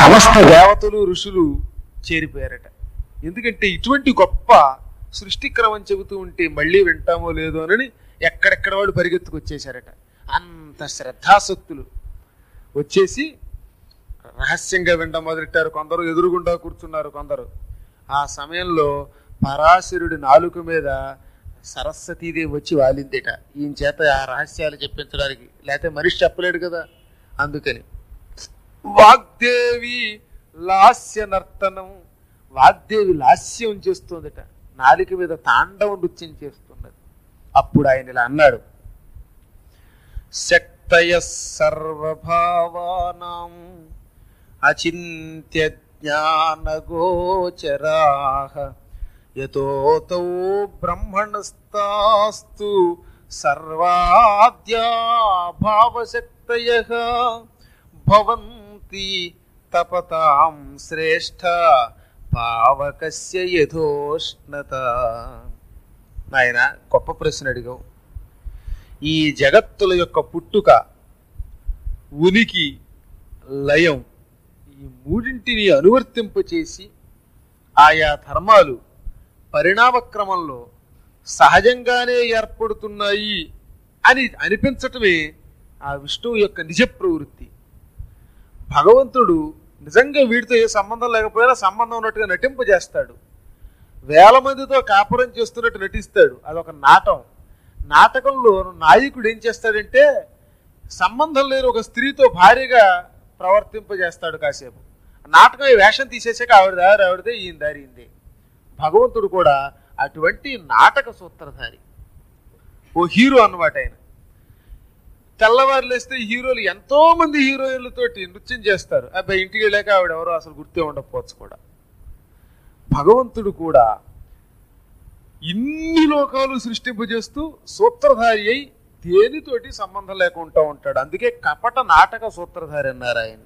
సమస్త దేవతలు ఋషులు చేరిపోయారట ఎందుకంటే ఇటువంటి గొప్ప సృష్టిక్రమం చెబుతూ ఉంటే మళ్ళీ వింటామో లేదో అని ఎక్కడెక్కడ వాళ్ళు పరిగెత్తుకొచ్చేశారట అంత శ్రద్ధాసక్తులు వచ్చేసి రహస్యంగా వినడం మొదలెట్టారు కొందరు ఎదురుగుండా కూర్చున్నారు కొందరు ఆ సమయంలో పరాశరుడి నాలుక మీద సరస్వతీదేవి వచ్చి వాలిందేట ఈయన చేత ఆ రహస్యాలు చెప్పించడానికి లేకపోతే మనిషి చెప్పలేడు కదా అందుకని వాగ్దేవి లాస్య నర్తనం వాగ్దేవి లాస్యం చేస్తుందట నాలిక మీద తాండవ నృత్యం చేస్తున్నది అప్పుడు ఆయన ఇలా అన్నాడు శక్తయ సర్వభావానాం అచింత్య జ్ఞానగోచరాః యతోతౌ బ్రహ్మణస్తాస్తు సర్వాద్యా భావశక్తయః భవంతి తపతాం శ్రేష్ఠ పావకస్య యథోష్ణత నాయన గొప్ప ప్రశ్న అడిగావు ఈ జగత్తుల యొక్క పుట్టుక ఉనికి లయం ఈ మూడింటిని అనువర్తింపచేసి ఆయా ధర్మాలు పరిణామ క్రమంలో సహజంగానే ఏర్పడుతున్నాయి అని అనిపించటమే ఆ విష్ణువు యొక్క నిజ ప్రవృత్తి భగవంతుడు నిజంగా వీడితో ఏ సంబంధం లేకపోయినా సంబంధం ఉన్నట్టుగా నటింపజేస్తాడు వేల మందితో కాపురం చేస్తున్నట్టు నటిస్తాడు అదొక నాటం నాటకంలో నాయకుడు ఏం చేస్తాడంటే సంబంధం లేని ఒక స్త్రీతో భార్యగా ప్రవర్తింపజేస్తాడు కాసేపు నాటకం ఈ వేషం తీసేసాక ఆవిడ దారి ఆవిడదే ఈయన దారి ఈయనదే భగవంతుడు కూడా అటువంటి నాటక సూత్రధారి ఓ హీరో అన్నమాట ఆయన తెల్లవారు లేస్తే హీరోలు ఎంతో మంది హీరోయిన్లతోటి నృత్యం చేస్తారు అబ్బాయి ఇంటికి వెళ్ళాక ఆవిడ ఎవరో అసలు గుర్తే ఉండకపోవచ్చు కూడా భగవంతుడు కూడా ఇన్ని లోకాలు సృష్టింపజేస్తూ సూత్రధారి అయి దేనితోటి సంబంధం లేకుండా ఉంటాడు అందుకే కపట నాటక సూత్రధారి అన్నారు ఆయన్ని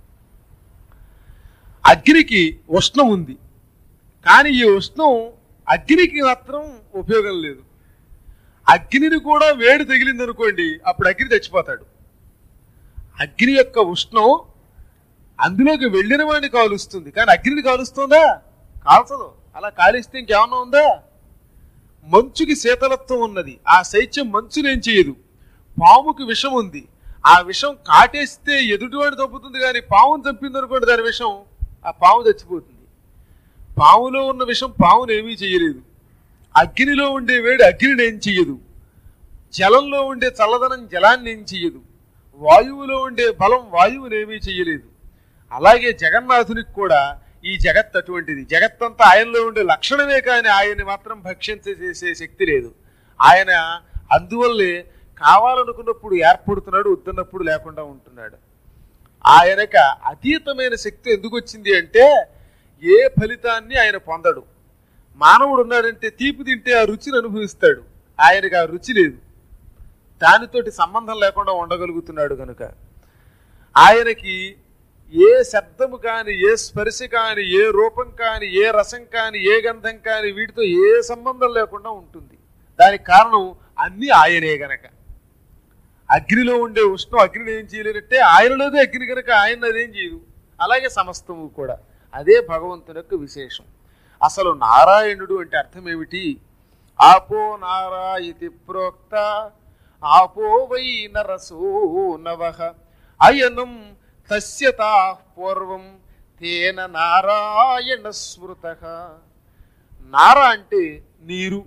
అగ్నికి ఉష్ణం ఉంది కానీ ఈ ఉష్ణం అగ్నికి మాత్రం ఉపయోగం లేదు అగ్నిని కూడా వేడి తగిలింది అనుకోండి అప్పుడు అగ్ని చచ్చిపోతాడు అగ్ని యొక్క ఉష్ణం అందులోకి వెళ్ళిన వాడిని కాలుస్తుంది కానీ అగ్నిని కాలుస్తుందా కాల్చదు అలా కాలిస్తే ఇంకేమన్నా ఉందా మంచుకి శీతలత్వం ఉన్నది ఆ శైత్యం మంచునేం చేయదు పాముకి విషం ఉంది ఆ విషం కాటేస్తే ఎదుటివాడు తప్పుతుంది కానీ పాముని చంపింది అనుకోండి దాని విషం ఆ పాము చచ్చిపోతుంది పాములో ఉన్న విషం పామును ఏమీ చేయలేదు అగ్నిలో ఉండే వేడి అగ్నిని ఏం చెయ్యదు జలంలో ఉండే చల్లదనం జలాన్ని ఏం చెయ్యదు వాయువులో ఉండే బలం వాయువుని ఏమీ చెయ్యలేదు అలాగే జగన్నాథునికి కూడా ఈ జగత్ అటువంటిది జగత్తంతా ఆయనలో ఉండే లక్షణమే కానీ ఆయన్ని మాత్రం భక్షించేసే శక్తి లేదు ఆయన అందువల్లే కావాలనుకున్నప్పుడు ఏర్పడుతున్నాడు వద్దన్నప్పుడు లేకుండా ఉంటున్నాడు ఆయనక అతీతమైన శక్తి ఎందుకు వచ్చింది అంటే ఏ ఫలితాన్ని ఆయన పొందడు మానవుడు ఉన్నాడంటే తీపి తింటే ఆ రుచిని అనుభవిస్తాడు ఆయనకు ఆ రుచి లేదు దానితోటి సంబంధం లేకుండా ఉండగలుగుతున్నాడు కనుక ఆయనకి ఏ శబ్దము కాని ఏ స్పర్శ కాని ఏ రూపం కాని ఏ రసం కాని ఏ గంధం కాని వీటితో ఏ సంబంధం లేకుండా ఉంటుంది దానికి కారణం అన్నీ ఆయనే గనక అగ్నిలో ఉండే ఉష్ణం అగ్నిని ఏం చేయలేనంటే ఆయనలోదే అగ్ని కనుక ఆయన అదేం చేయదు అలాగే సమస్తము కూడా అదే భగవంతుని యొక్క విశేషం అసలు నారాయణుడు అంటే అర్థం ఏమిటి ఆపో నారాయితి ప్రోక్త ఆపో వై నరసో నవః అయనం తస్యతా పూర్వం తేన నారాయణ స్మృత నార అంటే నీరు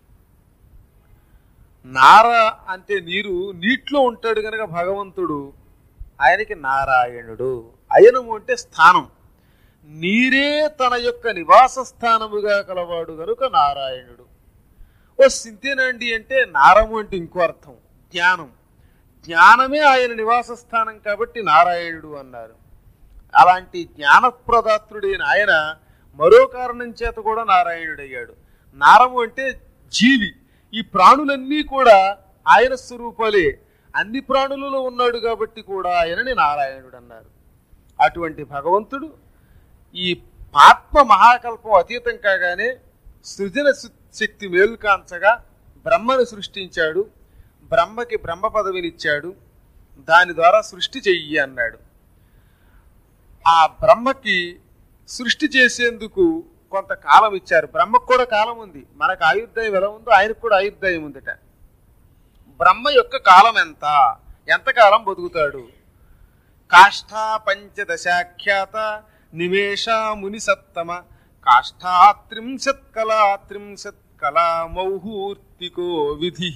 నార అంటే నీరు నీటిలో ఉంటాడు కనుక భగవంతుడు ఆయనకి నారాయణుడు అయనము అంటే స్థానం నీరే తన యొక్క నివాస స్థానముగా కలవాడు కనుక నారాయణుడు ఓ సింతేనండి అంటే నారము అంటే ఇంకో అర్థం జ్ఞానం జ్ఞానమే ఆయన నివాస స్థానం కాబట్టి నారాయణుడు అన్నారు అలాంటి జ్ఞానప్రదాత్రుడైన ఆయన మరో కారణం చేత కూడా నారాయణుడయ్యాడు నారము అంటే జీవి ఈ ప్రాణులన్నీ కూడా ఆయన స్వరూపాలే అన్ని ప్రాణులలో ఉన్నాడు కాబట్టి కూడా ఆయనని నారాయణుడు అన్నారు అటువంటి భగవంతుడు ఈ ఆత్మ మహాకల్పం అతీతం కాగానే సృజన శ- శక్తి మేలుకాంచగా బ్రహ్మను సృష్టించాడు బ్రహ్మకి బ్రహ్మ పదవినిచ్చాడు దాని ద్వారా సృష్టి చెయ్యి అన్నాడు ఆ బ్రహ్మకి సృష్టి చేసేందుకు కొంత కాలం ఇచ్చారు బ్రహ్మకు కూడా కాలం ఉంది మనకు ఆయుర్దాయం ఎలా ఉందో ఆయనకు కూడా ఆయుర్దాయం ఉందట బ్రహ్మ యొక్క కాలం ఎంత ఎంతకాలం బతుకుతాడు కాష్ఠా పంచదశాఖ్యాత నిమేష ముని సత్తమ కాష్ఠా త్రింశత్ కళా త్రింశత్ కళా మౌహూర్తికో విధి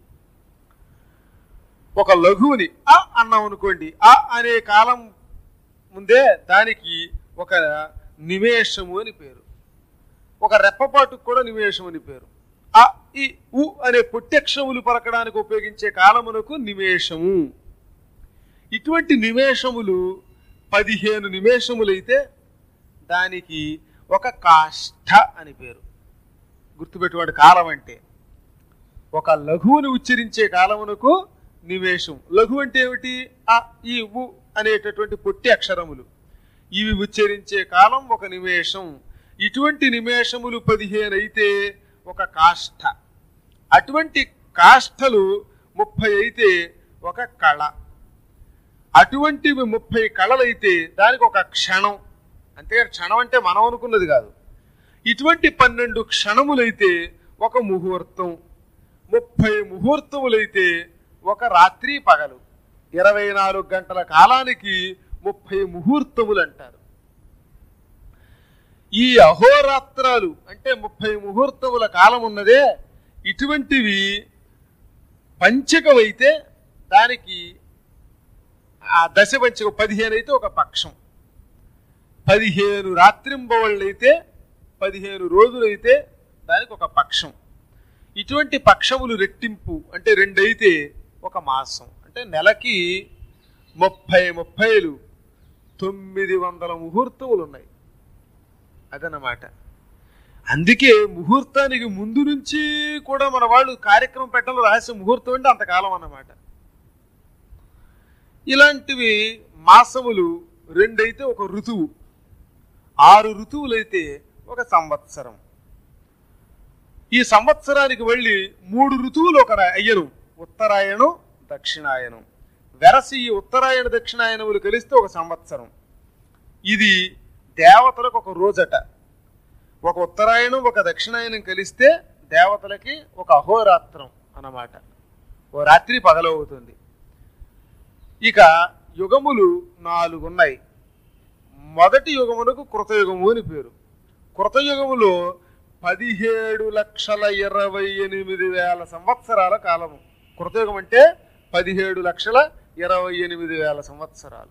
ఒక లఘువుని అ అన్నాం అనుకోండి అ అనే కాలం ముందే దానికి ఒక నిమేషము అని పేరు ఒక రెప్పపాటుకు కూడా నిమేషం అని పేరు అ ఈ ఉ అనే పొట్టక్షములు పలకడానికి ఉపయోగించే కాలమునకు నిమేషము ఇటువంటి నిమేషములు పదిహేను నిమేషములైతే దానికి ఒక కాష్ఠ అని పేరు గుర్తుపెట్టుకోండి కాలం అంటే ఒక లఘువుని ఉచ్చరించే కాలమునకు నివేశం లఘు అంటే ఏమిటి అ ఈ ఉ అనేటటువంటి పొట్టి అక్షరములు ఇవి ఉచ్చరించే కాలం ఒక నిమేషం ఇటువంటి నిమేషములు పదిహేను అయితే ఒక కాష్ఠ అటువంటి కాష్ఠలు ముప్పై అయితే ఒక కళ అటువంటివి ముప్పై కళలైతే దానికి ఒక క్షణం అంతేగాని క్షణం అంటే మనం అనుకున్నది కాదు ఇటువంటి పన్నెండు క్షణములైతే ఒక ముహూర్తం ముప్పై ముహూర్తములైతే ఒక రాత్రి పగలు ఇరవై నాలుగు గంటల కాలానికి ముప్పై ముహూర్తములు అంటారు ఈ అహోరాత్రాలు అంటే ముప్పై ముహూర్తముల కాలం ఉన్నదే ఇటువంటివి పంచకమైతే దానికి ఆ దశ పంచకం పదిహేను అయితే ఒక పక్షం పదిహేను రాత్రింబవళ్ళైతే పదిహేను రోజులైతే దానికి ఒక పక్షం ఇటువంటి పక్షములు రెట్టింపు అంటే రెండైతే ఒక మాసం అంటే నెలకి ముప్పై ముప్పైలు తొమ్మిది వందల ముహూర్తములు ఉన్నాయి అదన్నమాట అందుకే ముహూర్తానికి ముందు నుంచి కూడా మన వాళ్ళు కార్యక్రమం పెట్టడం రహస్య ముహూర్తం అంటే అంతకాలం అన్నమాట ఇలాంటివి మాసములు రెండైతే ఒక ఋతువు ఆరు ఋతువులైతే ఒక సంవత్సరం ఈ సంవత్సరానికి వెళ్ళి మూడు ఋతువులు ఒక అయ్యను ఉత్తరాయణం దక్షిణాయనం వెరసి ఈ ఉత్తరాయణ దక్షిణాయనములు కలిస్తే ఒక సంవత్సరం ఇది దేవతలకు ఒక రోజట ఒక ఉత్తరాయణం ఒక దక్షిణాయనం కలిస్తే దేవతలకి ఒక అహోరాత్రం అన్నమాట ఓ రాత్రి పగలవుతుంది ఇక యుగములు నాలుగు ఉన్నాయి మొదటి యుగమునకు కృతయుగము అని పేరు కృతయుగములో పదిహేడు లక్షల ఇరవై ఎనిమిది వేల సంవత్సరాల కాలము కృతయుగం అంటే పదిహేడు లక్షల ఇరవై ఎనిమిది వేల సంవత్సరాలు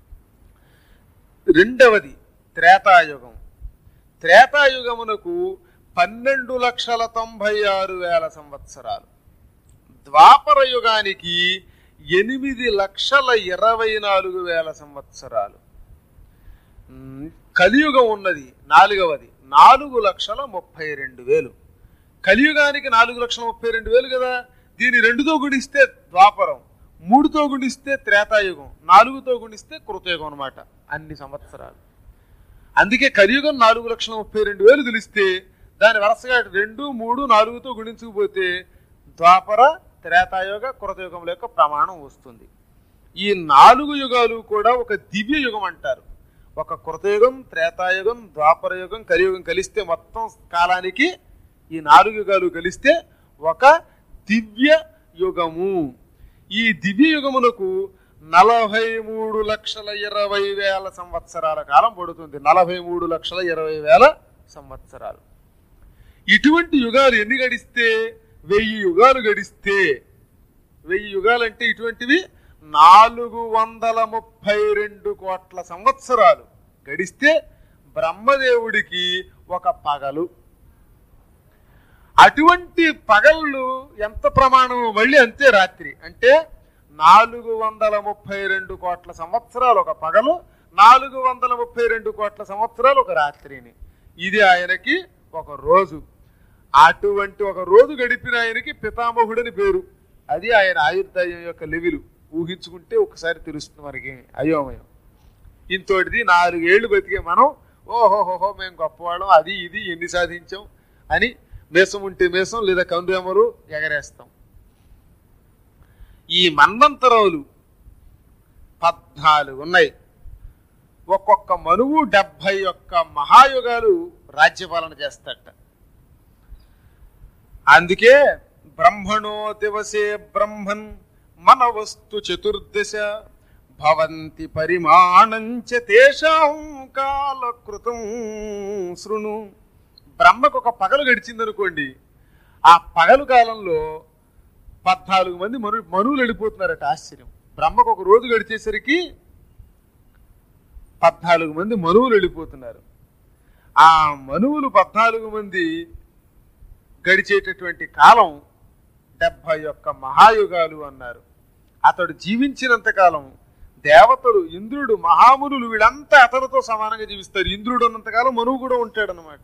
రెండవది త్రేతాయుగం త్రేతాయుగమునకు పన్నెండు లక్షల తొంభై ఆరు వేల సంవత్సరాలు ద్వాపర యుగానికి ఎనిమిది లక్షల ఇరవై నాలుగు వేల సంవత్సరాలు ఉమ్, కలియుగం ఉన్నది నాలుగవది నాలుగు లక్షల ముప్పై రెండు వేలు కలియుగానికి నాలుగు లక్షల ముప్పై రెండు వేలు కదా దీని రెండుతో గుణిస్తే ద్వాపరం మూడుతో గుణిస్తే త్రేతాయుగం నాలుగుతో గుణిస్తే కృతయుగం అన్నమాట అన్ని సంవత్సరాలు అందుకే కలియుగం నాలుగు లక్షల ముప్పై రెండు వేలు తెలిస్తే దాని వరుసగా రెండు మూడు నాలుగుతో గుణించకపోతే ద్వాపర త్రేతాయుగ కృతయుగముల యొక్క ప్రమాణం వస్తుంది ఈ నాలుగు యుగాలు కూడా ఒక దివ్య యుగం అంటారు ఒక కృతయుగం త్రేతాయుగం ద్వాపర యుగం కలియుగం కలిస్తే మొత్తం కాలానికి ఈ నాలుగు యుగాలు కలిస్తే ఒక దివ్య యుగము ఈ దివ్య యుగమునకు నలభై మూడు లక్షల ఇరవై వేల సంవత్సరాల కాలం పడుతుంది నలభై మూడు లక్షల ఇరవై వేల సంవత్సరాలు ఇటువంటి యుగాలు ఎన్ని గడిస్తే వెయ్యి యుగాలు గడిస్తే వెయ్యి యుగాలంటే ఇటువంటివి నాలుగు వందల ముప్పై రెండు కోట్ల సంవత్సరాలు గడిస్తే బ్రహ్మదేవుడికి ఒక పగలు అటువంటి పగళ్ళు ఎంత ప్రమాణం మళ్ళీ అంతే రాత్రి అంటే నాలుగు వందల ముప్పై రెండు కోట్ల సంవత్సరాలు ఒక పగలు నాలుగు వందల ముప్పై రెండు కోట్ల సంవత్సరాలు ఒక రాత్రిని ఇది ఆయనకి ఒక రోజు అటువంటి ఒక రోజు గడిపిన ఆయనకి పితామహుడని పేరు అది ఆయన ఆయుర్దాయం యొక్క లెవెలు ఊహించుకుంటే ఒకసారి తెలుస్తుంది మనకి అయోమయం ఇంతోటిది నాలుగేళ్లు బతికే మనం ఓహోహోహో మేము గొప్పవాళ్ళం అది ఇది ఎన్ని సాధించాం అని మేసం ఉంటే మేసం లేదా కందుమరు ఎగరేస్తాం ఈ మన్వంతరవులు పద్నాలుగు ఉన్నాయి ఒక్కొక్క మనువు డెబ్భై ఒక్క మహాయుగాలు రాజ్యపాలన చేస్తాట అందుకే బ్రహ్మణో దివసే బ్రహ్మన్ మన వస్తు చతుర్దశ భవంతి పరిమాణంచ తేషాం కాలకృతం శృణు బ్రహ్మకు ఒక పగలు గడిచిందనుకోండి ఆ పగలు కాలంలో పద్నాలుగు మంది మను మనువులు వెళ్ళిపోతున్నారట ఆశ్చర్యం బ్రహ్మకు ఒక రోజు గడిచేసరికి పద్నాలుగు మంది మనువులు వెళ్ళిపోతున్నారు ఆ మనువులు పద్నాలుగు మంది గడిచేటటువంటి కాలం డెబ్భై ఒక్క మహాయుగాలు అన్నారు అతడు జీవించినంత కాలం దేవతలు ఇంద్రుడు మహామునులు వీళ్ళంతా అతనితో సమానంగా జీవిస్తారు ఇంద్రుడు ఉన్నంతకాలం మనువు కూడా ఉంటాడనమాట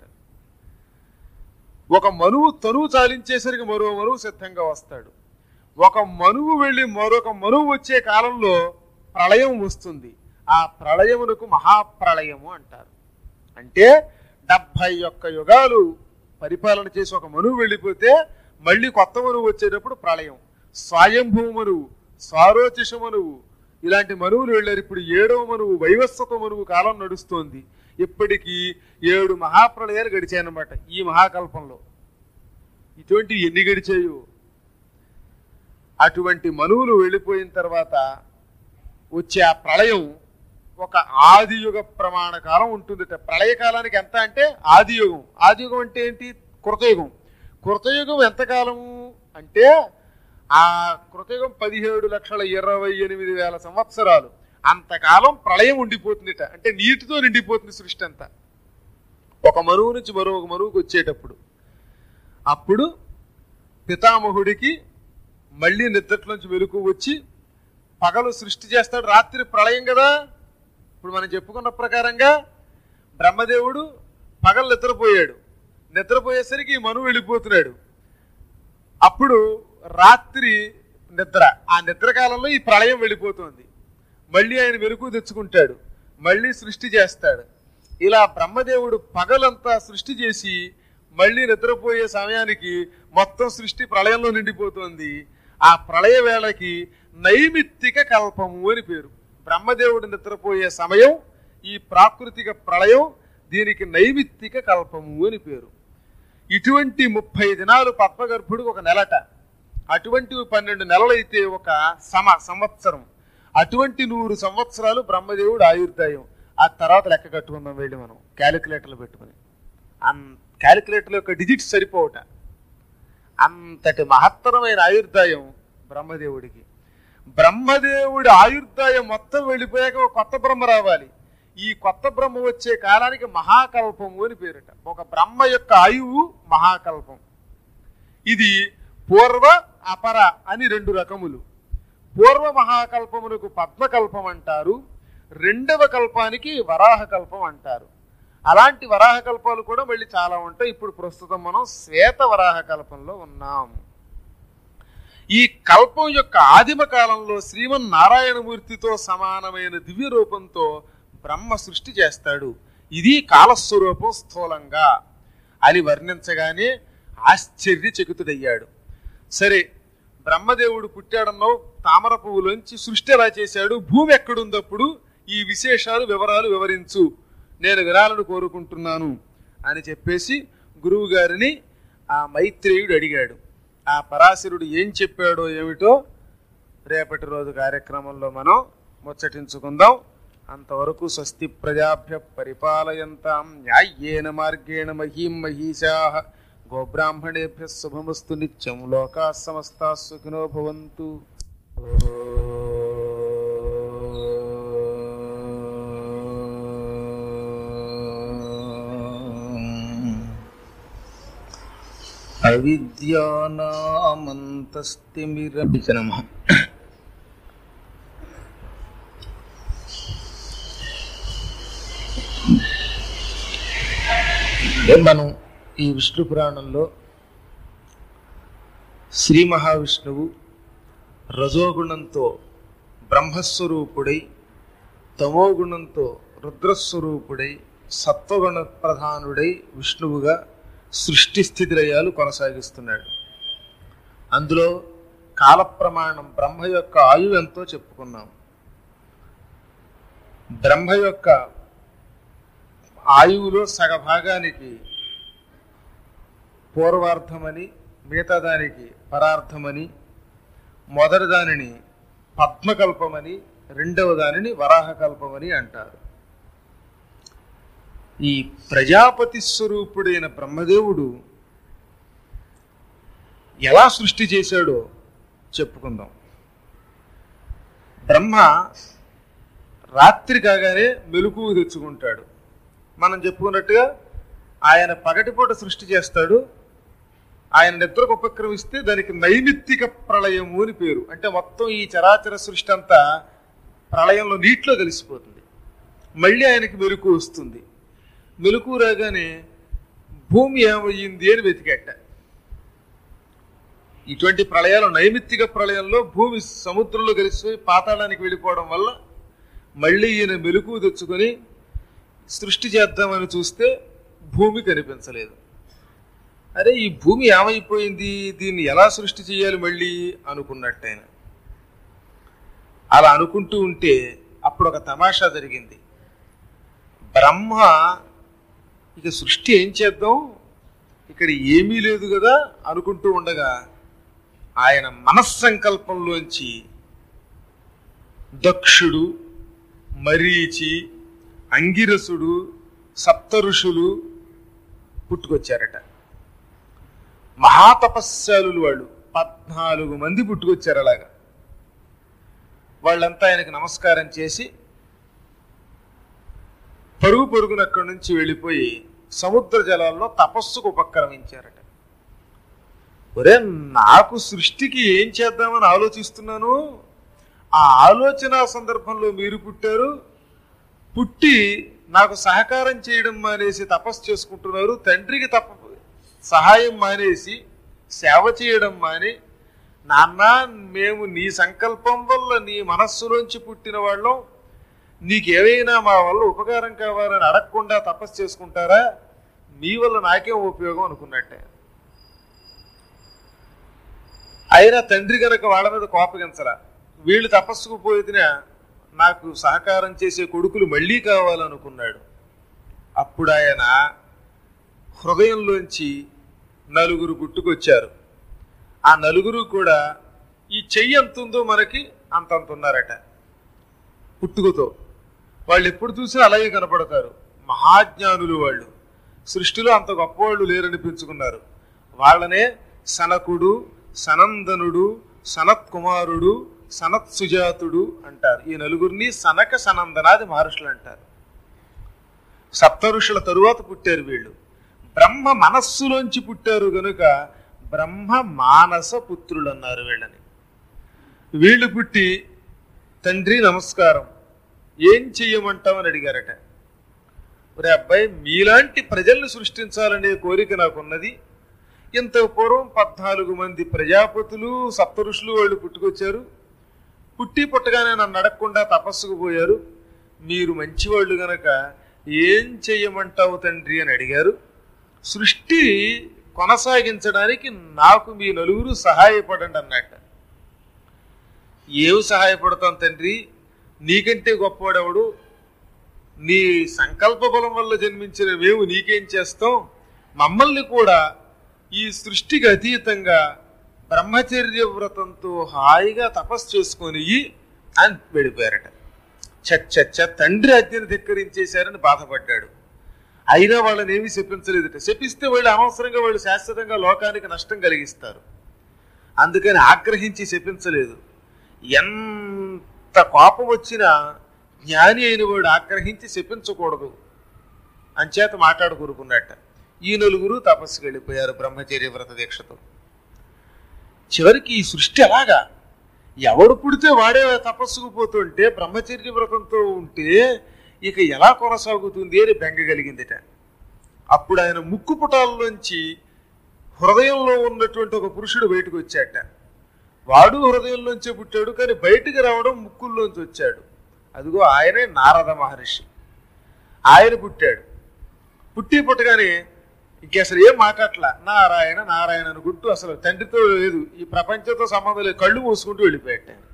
ఒక మనువు తనువు చాలించేసరికి మరో మనువు సిద్ధంగా వస్తాడు ఒక మనువు వెళ్ళి మరొక మనువు వచ్చే కాలంలో ప్రళయం వస్తుంది ఆ ప్రళయమునకు మహాప్రళయము అంటారు అంటే డెబ్భై ఒక్క యుగాలు పరిపాలన చేసి ఒక మనువు వెళ్ళిపోతే మళ్ళీ కొత్త మనువు వచ్చేటప్పుడు ప్రళయం స్వయంభూ మనువు స్వారోచిష మనువు ఇలాంటి మనువులు వెళ్ళారు ఇప్పుడు ఏడవ మనువు వైవస్వత మనువు కాలం నడుస్తోంది ఇప్పటికీ ఏడు మహాప్రళయాలు గడిచాయన్నమాట ఈ మహాకల్పంలో ఇటువంటి ఎన్ని గడిచాయో అటువంటి మనువులు వెళ్ళిపోయిన తర్వాత వచ్చే ఆ ప్రళయం ఒక ఆదియుగ ప్రమాణ కాలం ఉంటుందట ప్రళయ కాలానికి ఎంత అంటే ఆదియుగం ఆదియుగం అంటే ఏంటి కృతయుగం కృతయుగం ఎంతకాలము అంటే ఆ కృతయుగం పదిహేడు లక్షల ఇరవై ఎనిమిది వేల సంవత్సరాలు అంతకాలం ప్రళయం ఉండిపోతుందిట అంటే నీటితో నిండిపోతుంది సృష్టి అంతా ఒక మరువు నుంచి మరొక మరువుకు వచ్చేటప్పుడు అప్పుడు పితామహుడికి మళ్ళీ నిద్రలోంచి వెలుగు వచ్చి పగలు సృష్టి చేస్తాడు రాత్రి ప్రళయం కదా ఇప్పుడు మనం చెప్పుకున్న ప్రకారంగా బ్రహ్మదేవుడు పగలు నిద్రపోయాడు నిద్రపోయేసరికి ఈ మనువు వెళ్ళిపోతున్నాడు అప్పుడు రాత్రి నిద్ర ఆ నిద్ర కాలంలో ఈ ప్రళయం వెళ్ళిపోతుంది మళ్ళీ ఆయన వెలుగు తెచ్చుకుంటాడు మళ్ళీ సృష్టి చేస్తాడు ఇలా బ్రహ్మదేవుడు పగలంతా సృష్టి చేసి మళ్ళీ నిద్రపోయే సమయానికి మొత్తం సృష్టి ప్రళయంలో నిండిపోతుంది ఆ ప్రళయ వేళకి నైమిత్తిక కల్పము అని పేరు బ్రహ్మదేవుడు నిద్రపోయే సమయం ఈ ప్రాకృతిక ప్రళయం దీనికి నైమిత్తిక కల్పము అని పేరు ఇటువంటి ముప్పై దినాలు పద్మగర్భుడు ఒక నెలట అటువంటి పన్నెండు నెలలైతే ఒక సమ సంవత్సరం అటువంటి నూరు సంవత్సరాలు బ్రహ్మదేవుడు ఆయుర్దాయం ఆ తర్వాత లెక్క కట్టుకుందాం వెళ్ళి మనం క్యాలిక్యులేటర్లు పెట్టుకుని అన్ క్యాలిక్యులేటర్ యొక్క డిజిట్స్ సరిపోవట అంతటి మహత్తరమైన ఆయుర్దాయం బ్రహ్మదేవుడికి బ్రహ్మదేవుడి ఆయుర్దాయం మొత్తం వెళ్ళిపోయాక ఒక కొత్త బ్రహ్మ రావాలి ఈ కొత్త బ్రహ్మ వచ్చే కాలానికి మహాకల్పము అని పేరుట ఒక బ్రహ్మ యొక్క ఆయువు మహాకల్పం ఇది పూర్వ అపర అని రెండు రకములు పూర్వ మహాకల్పమునకు పద్మకల్పం అంటారు రెండవ కల్పానికి వరాహ కల్పం అంటారు అలాంటి వరాహ కల్పాలు కూడా మళ్ళీ చాలా ఉంటాయి ఇప్పుడు ప్రస్తుతం మనం శ్వేత వరాహ కల్పంలో ఉన్నాం ఈ కల్పం యొక్క ఆదిమ కాలంలో శ్రీమన్ నారాయణమూర్తితో సమానమైన దివ్య రూపంతో బ్రహ్మ సృష్టి చేస్తాడు ఇది కాలస్వరూపం స్థూలంగా అని వర్ణించగానే ఆశ్చర్యచకితుడయ్యాడు సరే బ్రహ్మదేవుడు పుట్టాడన్నో తామర పువ్వులోంచి సృష్టి ఎలా చేశాడు భూమి ఎక్కడుందప్పుడు ఈ విశేషాలు వివరాలు వివరించు నేను వినాలని కోరుకుంటున్నాను అని చెప్పేసి గురువు గారిని ఆ మైత్రేయుడు అడిగాడు ఆ పరాశరుడు ఏం చెప్పాడో ఏమిటో రేపటి రోజు కార్యక్రమంలో మనం ముచ్చటించుకుందాం అంతవరకు స్వస్తి ప్రజాభ్య పరిపాలయంతాం న్యాయ్యేన మార్గేణ మహీం మహీషా గోబ్రాహ్మణేభ్య శుభమస్తు నిత్యం లోకా సమస్తా సుఖినో భవంతు అవిద్యానామంతస్తిమిరభిచ నమ మనం ఈ విష్ణు పురాణంలో శ్రీ మహావిష్ణువు రజోగుణంతో బ్రహ్మస్వరూపుడై తమోగుణంతో రుద్రస్వరూపుడై సత్వగుణ ప్రధానుడై విష్ణువుగా సృష్టి స్థితిలయాలు కొనసాగిస్తున్నాడు అందులో కాల ప్రమాణం బ్రహ్మ యొక్క ఆయువు ఎంతో చెప్పుకున్నాం బ్రహ్మ యొక్క ఆయువులో సగభాగానికి పూర్వార్థమని మిగతా దానికి పరార్థమని మొదటి దానిని పద్మకల్పమని రెండవ దానిని వరాహకల్పమని అంటారు ఈ ప్రజాపతి స్వరూపుడైన బ్రహ్మదేవుడు ఎలా సృష్టి చేశాడో చెప్పుకుందాం బ్రహ్మ రాత్రి కాగానే మెలకువ తెచ్చుకుంటాడు మనం చెప్పుకున్నట్టుగా ఆయన పగటిపూట సృష్టి చేస్తాడు ఆయన నిద్రకు ఉపక్రమిస్తే దానికి నైమిత్తిక ప్రళయము అని పేరు అంటే మొత్తం ఈ చరాచర సృష్టి అంతా ప్రళయంలో నీటిలో కలిసిపోతుంది మళ్ళీ ఆయనకి మెలకు వస్తుంది మెలకు రాగానే భూమి ఏమయ్యింది అని వెతికెట్ట ఇటువంటి ప్రళయాలు నైమిత్తిక ప్రళయంలో భూమి సముద్రంలో కలిసిపోయి పాతాళానికి వెళ్ళిపోవడం వల్ల మళ్ళీ ఈయన మెలకు తెచ్చుకొని సృష్టి చేద్దామని చూస్తే భూమి కనిపించలేదు అరే ఈ భూమి ఏమైపోయింది దీన్ని ఎలా సృష్టి చేయాలి మళ్ళీ అనుకున్నట్టు ఆయన అలా అనుకుంటూ ఉంటే అప్పుడు ఒక తమాషా జరిగింది బ్రహ్మ ఇక సృష్టి ఏం చేద్దాం ఇక్కడ ఏమీ లేదు కదా అనుకుంటూ ఉండగా ఆయన మనస్సంకల్పంలోంచి దక్షుడు మరీచి అంగిరసుడు సప్త ఋషులు పుట్టుకొచ్చారట మహాతపస్యాలు వాళ్ళు పద్నాలుగు మంది పుట్టుకొచ్చారు అలాగా వాళ్ళంతా ఆయనకు నమస్కారం చేసి పరుగు పరుగున అక్కడి నుంచి వెళ్ళిపోయి సముద్ర జలాల్లో తపస్సుకు ఉపక్రమించారట ఒరే నాకు సృష్టికి ఏం చేద్దామని ఆలోచిస్తున్నాను ఆ ఆలోచన సందర్భంలో మీరు పుట్టారు పుట్టి నాకు సహకారం చేయడం మానేసి తపస్సు చేసుకుంటున్నారు తండ్రికి తప సహాయం మానేసి సేవ చేయడం మాని నాన్న మేము నీ సంకల్పం వల్ల నీ మనస్సులోంచి పుట్టిన వాళ్ళం నీకేమైనా మా వల్ల ఉపకారం కావాలని అడగకుండా తపస్సు చేసుకుంటారా మీ వల్ల నాకేం ఉపయోగం అనుకున్నట్టే అయినా తండ్రి గనక వాళ్ళ మీద కోపగించరా వీళ్ళు తపస్సుకు పోయినా నాకు సహకారం చేసే కొడుకులు మళ్ళీ కావాలనుకున్నాడు అప్పుడు ఆయన హృదయంలోంచి నలుగురు పుట్టుకొచ్చారు ఆ నలుగురు కూడా ఈ చెయ్యి ఎంత ఉందో మనకి అంతంత ఉన్నారట పుట్టుకతో వాళ్ళు ఎప్పుడు చూసినా అలాగే కనపడతారు మహాజ్ఞానులు వాళ్ళు సృష్టిలో అంత గొప్పవాళ్ళు లేరనిపించుకున్నారు వాళ్ళనే సనకుడు సనందనుడు సనత్ కుమారుడు సనత్ సుజాతుడు అంటారు ఈ నలుగురిని సనక సనందనాది మహర్షులు అంటారు సప్త ఋషుల తరువాత పుట్టారు వీళ్ళు బ్రహ్మ మనస్సులోంచి పుట్టారు గనుక బ్రహ్మ మానస పుత్రులు అన్నారు వీళ్ళని వీళ్ళు పుట్టి తండ్రి నమస్కారం ఏం చెయ్యమంటామని అడిగారట ఒరే అబ్బాయి మీలాంటి ప్రజల్ని సృష్టించాలనే కోరిక నాకున్నది ఇంత పూర్వం పద్నాలుగు మంది ప్రజాపతులు సప్త ఋషులు వాళ్ళు పుట్టుకొచ్చారు పుట్టి పుట్టగానే నన్ను అడగకుండా తపస్సుకు పోయారు మీరు మంచివాళ్ళు గనక ఏం చెయ్యమంటావు తండ్రి అని అడిగారు సృష్టి కొనసాగించడానికి నాకు మీ నలుగురు సహాయపడండి అన్నట్ట ఏమి సహాయపడతాం తండ్రి నీకంటే గొప్పవాడెవడు నీ సంకల్ప బలం వల్ల జన్మించిన మేము నీకేం చేస్తాం మమ్మల్ని కూడా ఈ సృష్టికి అతీతంగా బ్రహ్మచర్య వ్రతంతో హాయిగా తపస్సు చేసుకొని అని వెళ్ళిపోయారట చచ్చ తండ్రి ఆజ్ఞను ధిక్కరించేశారని బాధపడ్డాడు అయినా వాళ్ళని ఏమీ శపించలేదట శపిస్తే వాళ్ళు అనవసరంగా వాళ్ళు శాశ్వతంగా లోకానికి నష్టం కలిగిస్తారు అందుకని ఆగ్రహించి శపించలేదు ఎంత కోపం వచ్చినా జ్ఞాని అయిన వాడు ఆగ్రహించి శపించకూడదు అంచేత మాట్లాడుకూరుకున్నట్ట ఈ నలుగురు తపస్సుకు వెళ్ళిపోయారు బ్రహ్మచర్య వ్రత దీక్షతో చివరికి ఈ సృష్టి అలాగా ఎవడు పుడితే వాడే తపస్సుకు పోతుంటే బ్రహ్మచర్య వ్రతంతో ఉంటే ఇక ఎలా కొనసాగుతుంది అని బెంగ కలిగిందిట అప్పుడు ఆయన ముక్కు పుటాల్లోంచి హృదయంలో ఉన్నటువంటి ఒక పురుషుడు బయటకు వచ్చాట వాడు హృదయంలోంచే పుట్టాడు కానీ బయటికి రావడం ముక్కుల్లోంచి వచ్చాడు అదిగో ఆయనే నారద మహర్షి ఆయన పుట్టాడు పుట్టి పుట్టగానే ఇంక అసలు ఏం మాట్లాడలా నారాయణ నారాయణ అనుకుంటూ అసలు తండ్రితో లేదు ఈ ప్రపంచంతో సంబంధం లేదు కళ్ళు మూసుకుంటూ వెళ్ళిపోయాట ఆయన.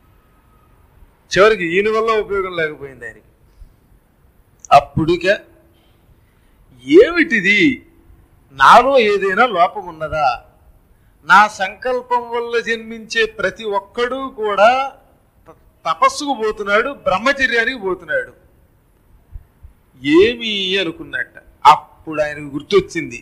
చివరికి ఈయన వల్ల ఉపయోగం లేకపోయింది ఆయనకి అప్పుడుక ఏమిటిది నాలో ఏదైనా లోపం ఉన్నదా నా సంకల్పం వల్ల జన్మించే ప్రతి ఒక్కడూ కూడా త- తపస్సుకు పోతున్నాడు బ్రహ్మచర్యానికి పోతున్నాడు ఏమి అనుకున్నట్ట అప్పుడు ఆయనకు గుర్తొచ్చింది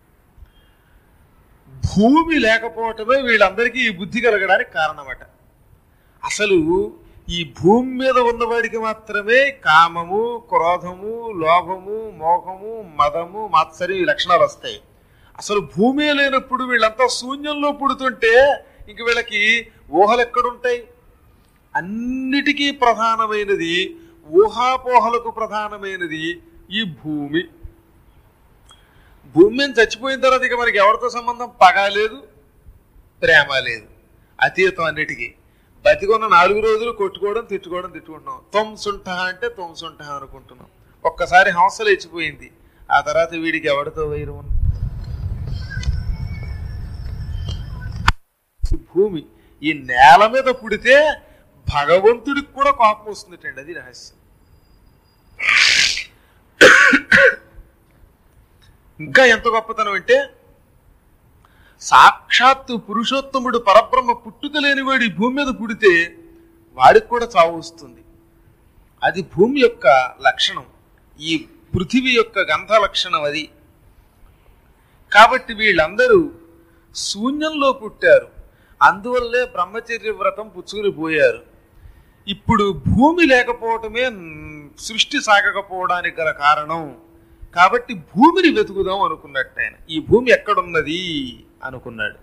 భూమి లేకపోవటమే వీళ్ళందరికీ ఈ బుద్ధి కలగడానికి కారణమట అసలు ఈ భూమి మీద ఉన్నవాడికి మాత్రమే కామము క్రోధము లోభము మోహము మదము మాత్సర్యం ఈ లక్షణాలు వస్తాయి అసలు భూమి లేనప్పుడు వీళ్ళంతా శూన్యంలో పుడుతుంటే ఇంక వీళ్ళకి ఊహలు ఎక్కడుంటాయి అన్నిటికీ ప్రధానమైనది ఊహాపోహలకు ప్రధానమైనది ఈ భూమి భూమి మీద చచ్చిపోయిన తర్వాత ఇక మనకి ఎవరితో సంబంధం పగ లేదు ప్రేమ లేదు అతీతం అన్నిటికీ బతికున్న నాలుగు రోజులు కొట్టుకోవడం తిట్టుకోవడం తిట్టుకుంటున్నాం తొమ్సుంట అంటే తొమ్సుంట అనుకుంటున్నాం ఒక్కసారి హంస లేచిపోయింది ఆ తర్వాత వీడికి ఎవరితో వైరం ఉంది ఈ భూమి ఈ నేల మీద పుడితే భగవంతుడికి కూడా కోపం వస్తుందటండి అది రహస్యం ఇంకా ఎంత గొప్పతనం అంటే సాక్షాత్తు పురుషోత్తముడు పరబ్రహ్మ పుట్టుక లేనివాడు ఈ భూమి మీద పుడితే వాడికి కూడా చావు వస్తుంది అది భూమి యొక్క లక్షణం ఈ పృథివీ యొక్క గంధ లక్షణం అది కాబట్టి వీళ్ళందరూ శూన్యంలో పుట్టారు అందువల్లే బ్రహ్మచర్య వ్రతం పుచ్చుకుని పోయారు ఇప్పుడు భూమి లేకపోవటమే మ్, సృష్టి సాగకపోవడానికి గల కారణం కాబట్టి భూమిని వెతుకుదాం అనుకున్నట్టు ఆయన ఈ భూమి ఎక్కడున్నది అనుకున్నాడు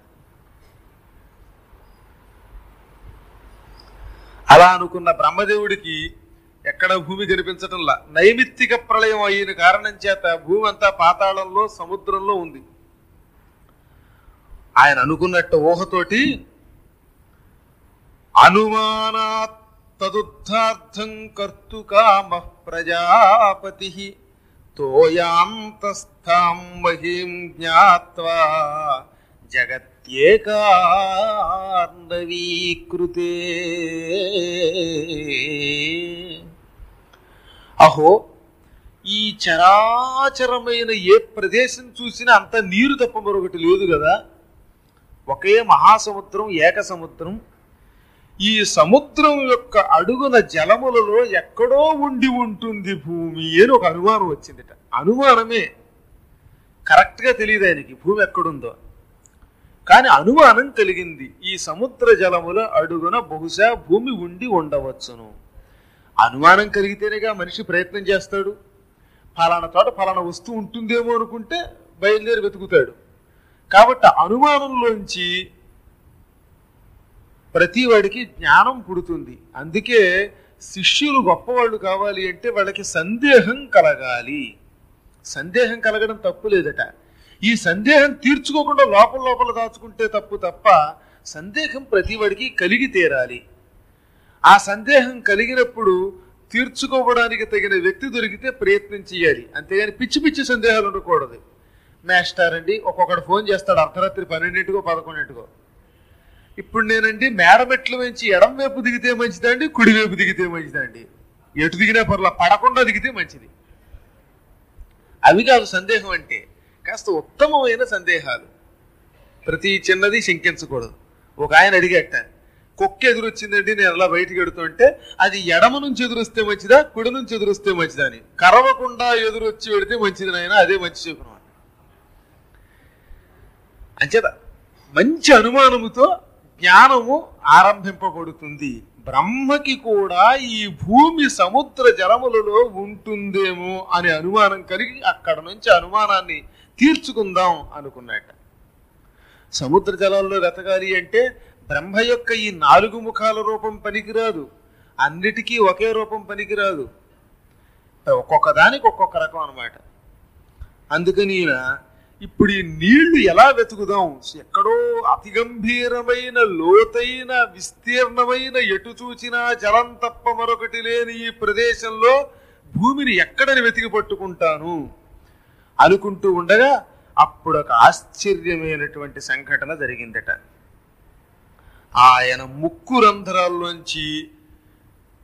అలా అనుకున్న బ్రహ్మదేవుడికి ఎక్కడ భూమి కనిపించటంలా నైమిత్తిక ప్రళయం అయిన కారణం చేత భూమి అంతా పాతాళంలో సముద్రంలో ఉంది ఆయన అనుకున్నట్టు ఊహతోటి అనుమానాత్ తదుద్ధార్థం కర్తు కామ ప్రజాపతి తోయాంతస్థాం మహీం జ్ఞాత్వా జగత్యేకార్ణవీకృతే అహో ఈ చరాచరమైన ఏ ప్రదేశం చూసినా అంత నీరు తప్ప మరొకటి లేదు కదా ఒకే మహాసముద్రం ఏక సముద్రం ఈ సముద్రం యొక్క అడుగున జలములలో ఎక్కడో ఉండి ఉంటుంది భూమి అని ఒక అనుమానం వచ్చిందిట అనుమానమే కరెక్ట్గా తెలియదు ఆయనకి భూమి ఎక్కడుందో కానీ అనుమానం కలిగింది ఈ సముద్ర జలముల అడుగున బహుశా భూమి ఉండి ఉండవచ్చును అనుమానం కలిగితేనేగా మనిషి ప్రయత్నం చేస్తాడు ఫలానా చోట ఫలానా వస్తువు ఉంటుందేమో అనుకుంటే బయలుదేరి వెతుకుతాడు కాబట్టి అనుమానంలోంచి ప్రతి వాడికి జ్ఞానం పుడుతుంది అందుకే శిష్యులు గొప్పవాళ్ళు కావాలి అంటే వాళ్ళకి సందేహం కలగాలి సందేహం కలగడం తప్పు లేదట ఈ సందేహం తీర్చుకోకుండా లోపల లోపల దాచుకుంటే తప్పు తప్ప సందేహం ప్రతి వాడికి కలిగి తీరాలి ఆ సందేహం కలిగినప్పుడు తీర్చుకోవడానికి తగిన వ్యక్తి దొరికితే ప్రయత్నం చేయాలి అంతేగాని పిచ్చి పిచ్చి సందేహాలు ఉండకూడదు మాస్టర్ అండి ఒక్కొక్కడు ఫోన్ చేస్తాడు అర్ధరాత్రి పన్నెండింటికో పదకొండింటికో ఇప్పుడు నేనండి మేడమెట్ల నుంచి ఎడం వైపు దిగితే మంచిదా అండి కుడి వైపు దిగితే మంచిదా అండి ఎటు దిగినా పర్లా పడకుండా దిగితే మంచిది అవి కాదు సందేహం అంటే కాస్త ఉత్తమమైన సందేహాలు ప్రతి చిన్నది శంకించకూడదు ఒక ఆయన అడిగట కుక్క ఎదురొచ్చిందండి నేను అలా బయటికి ఎడుతుంటే అది ఎడమ నుంచి ఎదురొస్తే మంచిదా కుడి నుంచి ఎదురొస్తే మంచిదా అని కరవకుండా ఎదురొచ్చి పెడితే మంచిది నాయన అదే మంచి చెప్పిన అంచేత మంచి అనుమానముతో జ్ఞానము ఆరంభింపబడుతుంది బ్రహ్మకి కూడా ఈ భూమి సముద్ర జలములలో ఉంటుందేమో అనే అనుమానం కలిగి అక్కడ నుంచి అనుమానాన్ని తీర్చుకుందాం అనుకున్నట్ట సముద్ర జలాల్లో వెతకాలి అంటే బ్రహ్మ యొక్క ఈ నాలుగు ముఖాల రూపం పనికిరాదు అన్నిటికీ ఒకే రూపం పనికిరాదు ఒక్కొక్క దానికి ఒక్కొక్క రకం అన్నమాట అందుకని ఈయన ఇప్పుడు ఈ నీళ్లు ఎలా వెతుకుదాం ఎక్కడో అతి గంభీరమైన లోతైన విస్తీర్ణమైన ఎటు చూచినా జలం తప్ప మరొకటి లేని ఈ ప్రదేశంలో భూమిని ఎక్కడని వెతికి పట్టుకుంటాను అనుకుంటూ ఉండగా అప్పుడు ఒక ఆశ్చర్యమైనటువంటి సంఘటన జరిగిందట ఆయన ముక్కు రంధ్రాల్లోంచి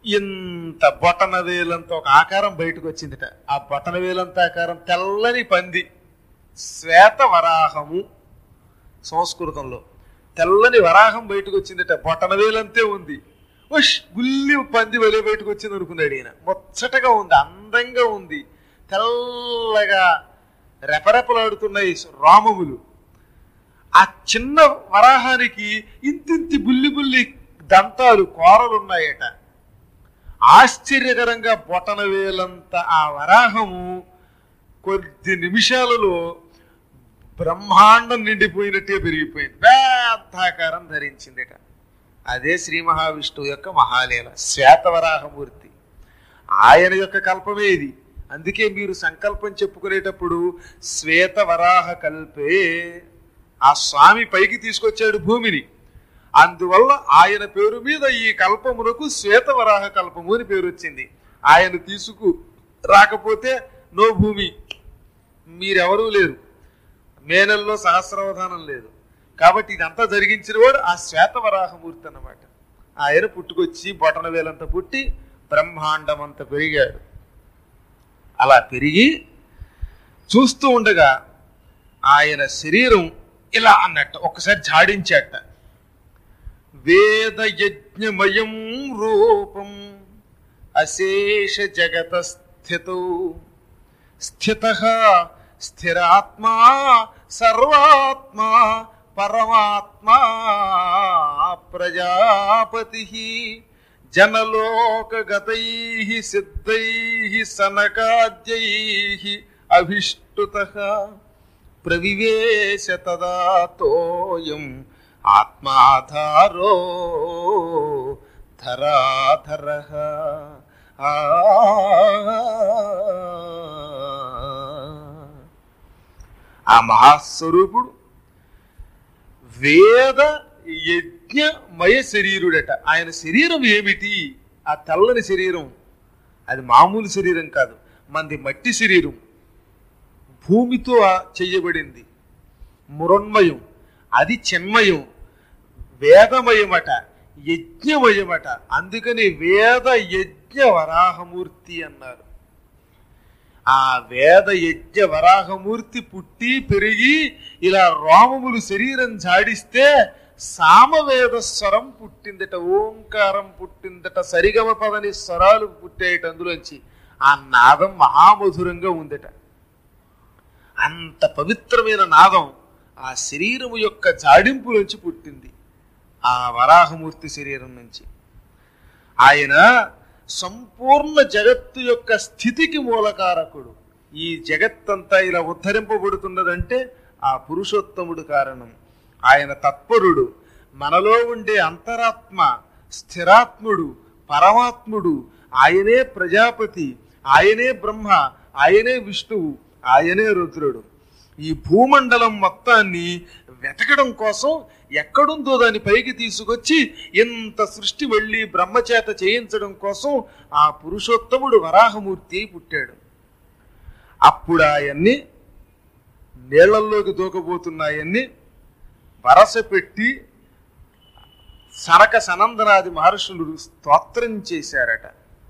ఇంత బొటన వేలంత ఒక ఆకారం బయటకు వచ్చిందిట ఆ బొటన వేలంత ఆకారం తెల్లని పంది శ్వేత వరాహము సంస్కృతంలో తెల్లని వరాహం బయటకు వచ్చిందట బొటన వేలంతే ఉంది ఉష్ గుల్లి పంది వలే బయటకు వచ్చింది అనుకున్నాడు ఈయన ముచ్చటగా ఉంది అందంగా ఉంది తెల్లగా రెపరెపలాడుతున్నాయి రామములు ఆ చిన్న వరాహానికి ఇంతింతి బుల్లి బుల్లి దంతాలు కోరలు ఉన్నాయట ఆశ్చర్యకరంగా బొటన వేలంత ఆ వరాహము కొద్ది నిమిషాలలో బ్రహ్మాండం నిండిపోయినట్టే పెరిగిపోయింది పెద్దాకారం ధరించిందిట అదే శ్రీ మహావిష్ణువు యొక్క మహాలీల శ్వేతవరాహమూర్తి ఆయన యొక్క కల్పమే ఇది అందుకే మీరు సంకల్పం చెప్పుకునేటప్పుడు శ్వేతవరాహ కల్పే ఆ స్వామి పైకి తీసుకొచ్చాడు భూమిని అందువల్ల ఆయన పేరు మీద ఈ కల్పమునకు శ్వేతవరాహ కల్పము అని పేరు వచ్చింది ఆయన తీసుకు రాకపోతే నో భూమి మీరెవరూ లేరు మేనల్లో సహస్రావధానం లేదు కాబట్టి ఇదంతా జరిగించిన వాడు ఆ శ్వేతవరాహమూర్తి అన్నమాట ఆయన పుట్టుకొచ్చి బొటన వేలంత పుట్టి బ్రహ్మాండం అంత పెరిగాడు అలా పెరిగి చూస్తూ ఉండగా ఆయన శరీరం ఇలా అన్నట్టు ఒక్కసారి జాడించాట వేద యజ్ఞమయం రూపం అశేష జగత స్థితౌ స్థిత స్థిరాత్మా సర్వాత్మా పరమాత్మా ప్రజాపతి జనలోకగతై సిద్ధై సనకాద్యై అభిష్టుత ప్రవివేశ తదాతోయం ఆత్మాధారో ధరాధర ఆ మహాస్వరూపుడు వేద యజ్ఞమయ శరీరుడట ఆయన శరీరం ఏమిటి ఆ తెల్లని శరీరం అది మామూలు శరీరం కాదు మంది మట్టి శరీరం భూమితో చెయ్యబడింది మురొన్మయం అది చిన్మయం వేదమయమట యజ్ఞమయమట అందుకని వేద యజ్ఞ వరాహమూర్తి అన్నారు ఆ వేద యజ్ఞ వరాహమూర్తి పుట్టి పెరిగి ఇలా రోమములు శరీరం జాడిస్తే సామవేద స్వరం పుట్టిందట ఓంకారం పుట్టిందట సరిగమ పదని స్వరాలు పుట్టాయట అందులోంచి ఆ నాదం మహామధురంగా ఉందట అంత పవిత్రమైన నాదం ఆ శరీరము యొక్క జాడింపు నుంచి పుట్టింది ఆ వరాహమూర్తి శరీరం నుంచి ఆయన సంపూర్ణ జగత్తు యొక్క స్థితికి మూలకారకుడు ఈ జగత్తంతా ఇలా ఉద్ధరింపబడుతున్నదంటే ఆ పురుషోత్తముడు కారణం ఆయన తత్పరుడు మనలో ఉండే అంతరాత్మ స్థిరాత్ముడు పరమాత్ముడు ఆయనే ప్రజాపతి ఆయనే బ్రహ్మ ఆయనే విష్ణువు ఆయనే రుద్రుడు ఈ భూమండలం మొత్తాన్ని వెతకడం కోసం ఎక్కడుందో దాని పైకి తీసుకొచ్చి ఇంత సృష్టి వెళ్ళి బ్రహ్మచేత చేయించడం కోసం ఆ పురుషోత్తముడు వరాహమూర్తి అయి పుట్టాడు అప్పుడు ఆయన్ని నీళ్లల్లోకి దూకబోతున్నాయన్ని వరస పెట్టి సనక సనందనాది మహర్షులు స్తోత్రం చేశారట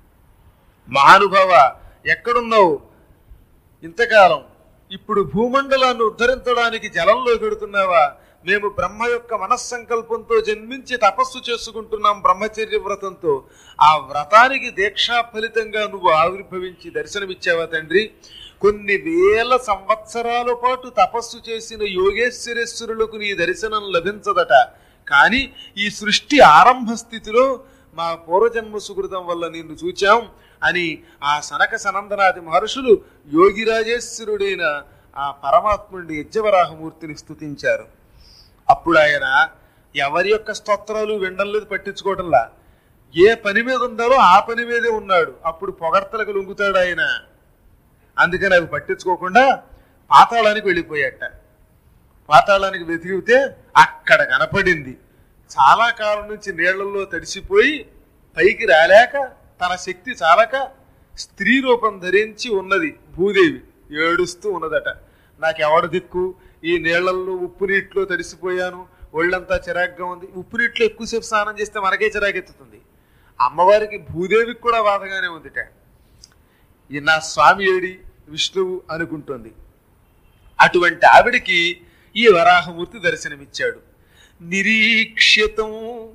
మహానుభావ ఎక్కడున్నావు ఇంతకాలం ఇప్పుడు భూమండలాన్ని ఉద్ధరించడానికి జలంలో పెడుతున్నావా మేము బ్రహ్మ యొక్క మనస్సంకల్పంతో జన్మించి తపస్సు చేసుకుంటున్నాం బ్రహ్మచర్య వ్రతంతో ఆ వ్రతానికి దీక్షా ఫలితంగా నువ్వు ఆవిర్భవించి దర్శనమిచ్చావా తండ్రి కొన్ని వేల సంవత్సరాల పాటు తపస్సు చేసిన యోగేశ్వరేశ్వరులకు నీ దర్శనం లభించదట కానీ ఈ సృష్టి ఆరంభ స్థితిలో మా పూర్వజన్మ సుకృతం వల్ల నిన్ను చూచాం అని ఆ సనక సనందనాది మహర్షులు యోగిరాజేశ్వరుడైన ఆ పరమాత్ముడి యజ్ఞవరాహమూర్తిని స్తుతించారు అప్పుడు ఆయన ఎవరి యొక్క స్తోత్రాలు వినడం లేదు పట్టించుకోవడంలా ఏ పని మీద ఉన్నారో ఆ పని మీదే ఉన్నాడు అప్పుడు పొగడ్తలకు లొంగుతాడు ఆయన అందుకని అవి పట్టించుకోకుండా పాతాళానికి వెళ్ళిపోయాట పాతాళానికి వెతికితే అక్కడ కనపడింది చాలా కాలం నుంచి నీళ్లలో తడిసిపోయి పైకి రాలేక తన శక్తి చాలక స్త్రీ రూపం ధరించి ఉన్నది భూదేవి ఏడుస్తూ ఉన్నదట నాకెవడు దిక్కు ఈ నీళ్లలో ఉప్పు నీటిలో తడిసిపోయాను ఒళ్ళంతా చిరాగ్గా ఉంది ఉప్పు నీటిలో ఎక్కువసేపు స్నానం చేస్తే మనకే చిరాకెత్తుతుంది అమ్మవారికి భూదేవికి కూడా బాధగానే ఉందిట ఈ నా స్వామి ఏడి విష్ణువు అనుకుంటోంది అటువంటి ఆవిడికి ఈ వరాహమూర్తి దర్శనమిచ్చాడు నిరీక్షితం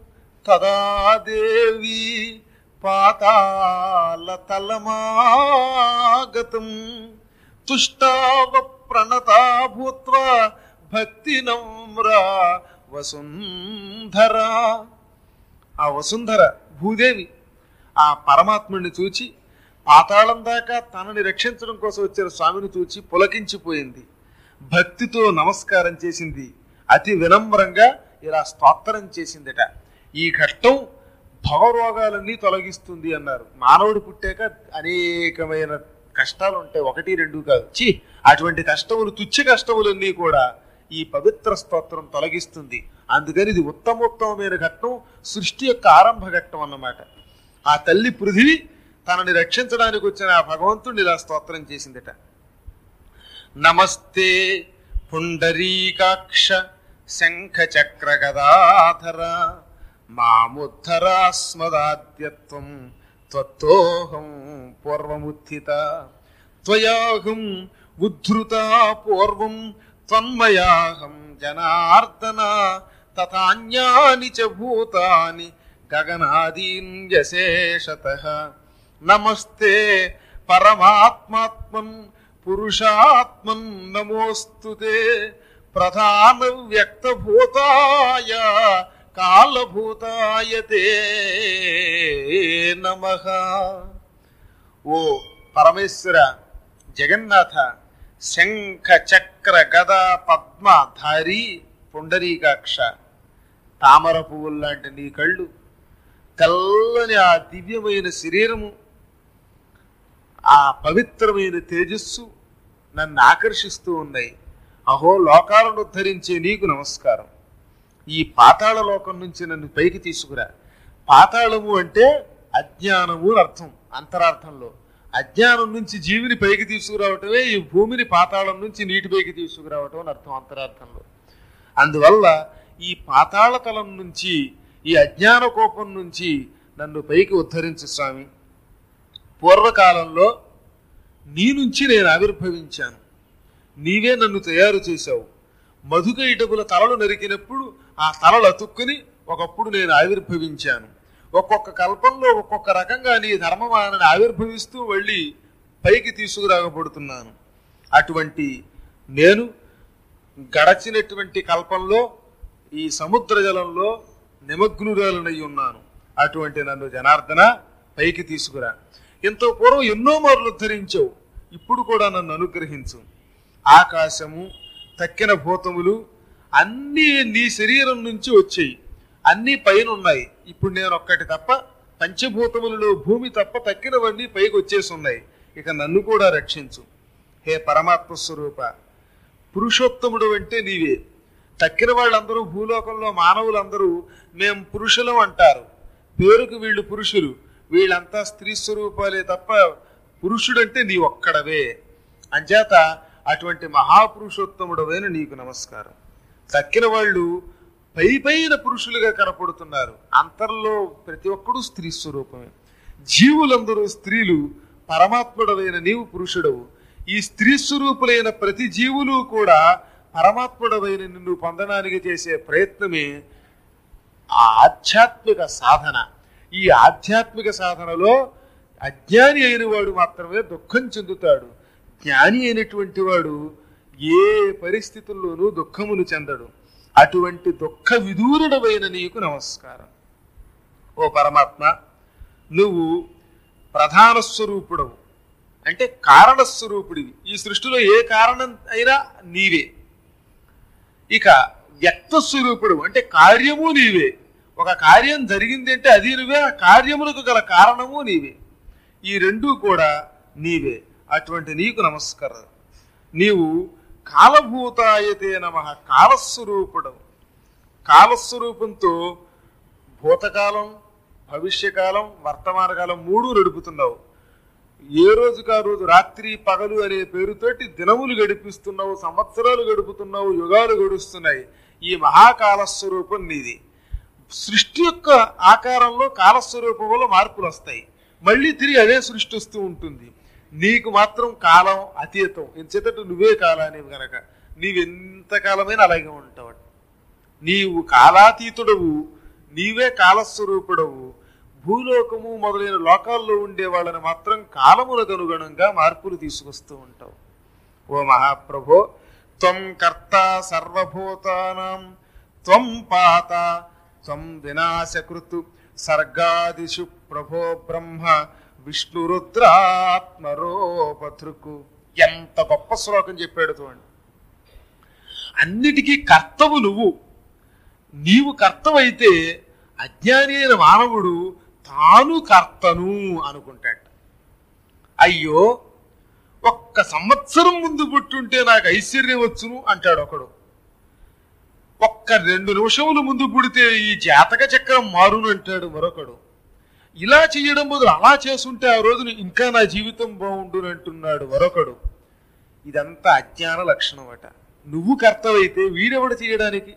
తదాదేవి పాతాల తలమాగతం తుష్టావ ప్రణతా భూత్వా భక్తి నమ్రా వసుంధర ఆ వసుంధర భూదేవి ఆ పరమాత్ముడిని చూచి పాతాళం దాకా తనని రక్షించడం కోసం వచ్చిన స్వామిని చూచి పులకించిపోయింది భక్తితో నమస్కారం చేసింది అతి వినమ్రంగా ఇలా స్తోత్రం చేసిందట ఈ ఘట్టం భవరోగాలన్నీ తొలగిస్తుంది అన్నారు మానవుడు పుట్టాక అనేకమైన కష్టాలు ఉంటాయి ఒకటి రెండు కాదు చి అటువంటి కష్టములు తుచ్చ కష్టములన్నీ కూడా ఈ పవిత్ర స్తోత్రం తొలగిస్తుంది అందుకని ఇది ఉత్తమోత్తమైన ఘట్టం సృష్టి యొక్క ఆరంభ ఘట్టం అన్నమాట ఆ తల్లి పృథివి తనని రక్షించడానికి వచ్చిన ఆ భగవంతుడిని ఇలా స్తోత్రం చేసిందట నమస్తే పుండరీకాక్ష శంఖ చక్ర గదాధర మాముద్ధరాస్మదాద్యత్వం త్వత్తోహం పూర్వముత్థిత త్వయాహం ఉద్ధృతా పూర్వం త్వన్మయాహం జనార్దన తథాన్యాని చ భూతాని గగనాదీన్ యశేషత నమస్తే పరమాత్మాత్మన్ పురుషాత్మన్ నమోస్తుతే ప్రధాన వ్యక్తభూతాయ కాలభూతాయ తే నమ ఓ పరమేశ్వర జగన్నాథ శంఖ చక్ర గద పద్మధారి పుండరీకాక్ష తామర పువ్వులు లాంటి నీ కళ్ళు తెల్లని ఆ దివ్యమైన శరీరము ఆ పవిత్రమైన తేజస్సు నన్ను ఆకర్షిస్తూ ఉన్నాయి అహో లోకాలను ఉద్ధరించే నీకు నమస్కారం ఈ పాతాళ లోకం నుంచి నన్ను పైకి తీసుకురా పాతాళము అంటే అజ్ఞానము అని అర్థం అంతరార్థంలో అజ్ఞానం నుంచి జీవిని పైకి తీసుకురావటమే ఈ భూమిని పాతాళం నుంచి నీటి పైకి తీసుకురావటం అని అర్థం అంతరార్థంలో అందువల్ల ఈ పాతాళ తలం నుంచి ఈ అజ్ఞాన కోపం నుంచి నన్ను పైకి ఉద్ధరించు స్వామి పూర్వకాలంలో నీ నుంచి నేను ఆవిర్భవించాను నీవే నన్ను తయారు చేశావు మధుక ఇటకుల తలలు నరికినప్పుడు ఆ తలలు అతుక్కుని ఒకప్పుడు నేను ఆవిర్భవించాను ఒక్కొక్క కల్పంలో ఒక్కొక్క రకంగా నీ ధర్మమానని ఆవిర్భవిస్తూ వెళ్ళి పైకి తీసుకురాగబడుతున్నాను అటువంటి నేను గడచినటువంటి కల్పంలో ఈ సముద్ర జలంలో నిమగ్నురాలనై ఉన్నాను అటువంటి నన్ను జనార్దన పైకి తీసుకురా ఎంతో పూర్వం ఎన్నో మార్లు ఉద్ధరించావు ఇప్పుడు కూడా నన్ను అనుగ్రహించు ఆకాశము తక్కిన భూతములు అన్నీ నీ శరీరం నుంచి వచ్చాయి అన్నీ పైన ఉన్నాయి ఇప్పుడు నేను ఒక్కటి తప్ప పంచభూతములలో భూమి తప్ప తక్కినవన్నీ పైకి వచ్చేసి ఉన్నాయి ఇక నన్ను కూడా రక్షించు హే పరమాత్మ స్వరూప పురుషోత్తముడు అంటే నీవే తక్కిన వాళ్ళందరూ భూలోకంలో మానవులందరూ మేం పురుషులం అంటారు పేరుకు వీళ్ళు పురుషులు వీళ్ళంతా స్త్రీ స్వరూపాలే తప్ప పురుషుడంటే నీ ఒక్కడవే అంచేత అటువంటి మహాపురుషోత్తముడవైన నీకు నమస్కారం తక్కిన వాళ్ళు పై పైన పురుషులుగా కనపడుతున్నారు అంతర్లో ప్రతి ఒక్కడు స్త్రీ స్వరూపమే జీవులందరూ స్త్రీలు పరమాత్ముడవైన నీవు పురుషుడవు ఈ స్త్రీ స్వరూపులైన ప్రతి జీవులు కూడా పరమాత్ముడవైన నిన్ను పొందడానికి చేసే ప్రయత్నమే ఆ ఆధ్యాత్మిక సాధన ఈ ఆధ్యాత్మిక సాధనలో అజ్ఞాని అయిన వాడు మాత్రమే దుఃఖం చెందుతాడు జ్ఞాని అయినటువంటి వాడు ఏ పరిస్థితుల్లోనూ దుఃఖమును చెందడు అటువంటి దుఃఖ విదూరుడమైన నీకు నమస్కారం ఓ పరమాత్మ నువ్వు ప్రధాన స్వరూపుడవు అంటే కారణస్వరూపుడివి ఈ సృష్టిలో ఏ కారణం అయినా నీవే ఇక వ్యక్త స్వరూపుడు అంటే కార్యము నీవే ఒక కార్యం జరిగింది అంటే అది నువ్వే ఆ కార్యములకు గల కారణము నీవే ఈ రెండూ కూడా నీవే అటువంటి నీకు నమస్కారం నీవు కాలభూతాయతే నమ కాలస్వరూపుడవు కాలస్వరూపంతో భూతకాలం భవిష్యకాలం వర్తమాన కాలం మూడు నడుపుతున్నావు ఏ రోజుకు ఆ రోజు రాత్రి పగలు అనే పేరుతోటి దినములు గడిపిస్తున్నావు సంవత్సరాలు గడుపుతున్నావు యుగాలు గడుస్తున్నాయి ఈ మహాకాల స్వరూపం నీది సృష్టి యొక్క ఆకారంలో కాలస్వరూపంలో మార్పులు వస్తాయి మళ్ళీ తిరిగి అదే సృష్టి వస్తూ ఉంటుంది నీకు మాత్రం కాలం అతీతం ఎంచేతట నువ్వే కాలానివి గనక నీవెంతకాలమైనా అలాగే ఉంటావు నీవు కాలాతీతుడవు నీవే కాలస్వరూపుడవు భూలోకము మొదలైన లోకాల్లో ఉండే వాళ్ళని మాత్రం కాలములకు అనుగుణంగా మార్పులు తీసుకొస్తూ ఉంటావు ఓ మహాప్రభో త్వం కర్త సర్వభూతానాం త్వం పాత త్వం వినాశకృతు సర్గాదిషు ప్రభో బ్రహ్మ విష్ణురుద్రాత్మరోపధృకు ఎంత గొప్ప శ్లోకం చెప్పాడు చూడండి అన్నిటికీ కర్తవు నువ్వు నీవు కర్తవైతే అజ్ఞాని అయిన మానవుడు తాను కర్తను అనుకుంటాడు అయ్యో ఒక్క సంవత్సరం ముందు పుట్టుంటే నాకు ఐశ్వర్యం వచ్చును అంటాడు ఒకడు ఒక్క రెండు నిమిషముల ముందు పుడితే ఈ జాతక చక్రం మారును అంటాడు మరొకడు ఇలా చేయడం బదులు అలా చేసుంటే ఆ రోజున ఇంకా నా జీవితం బాగుండును అంటున్నాడు మరొకడు ఇదంతా అజ్ఞాన లక్షణం అట నువ్వు కర్తవైతే వీడెవడు చేయడానికి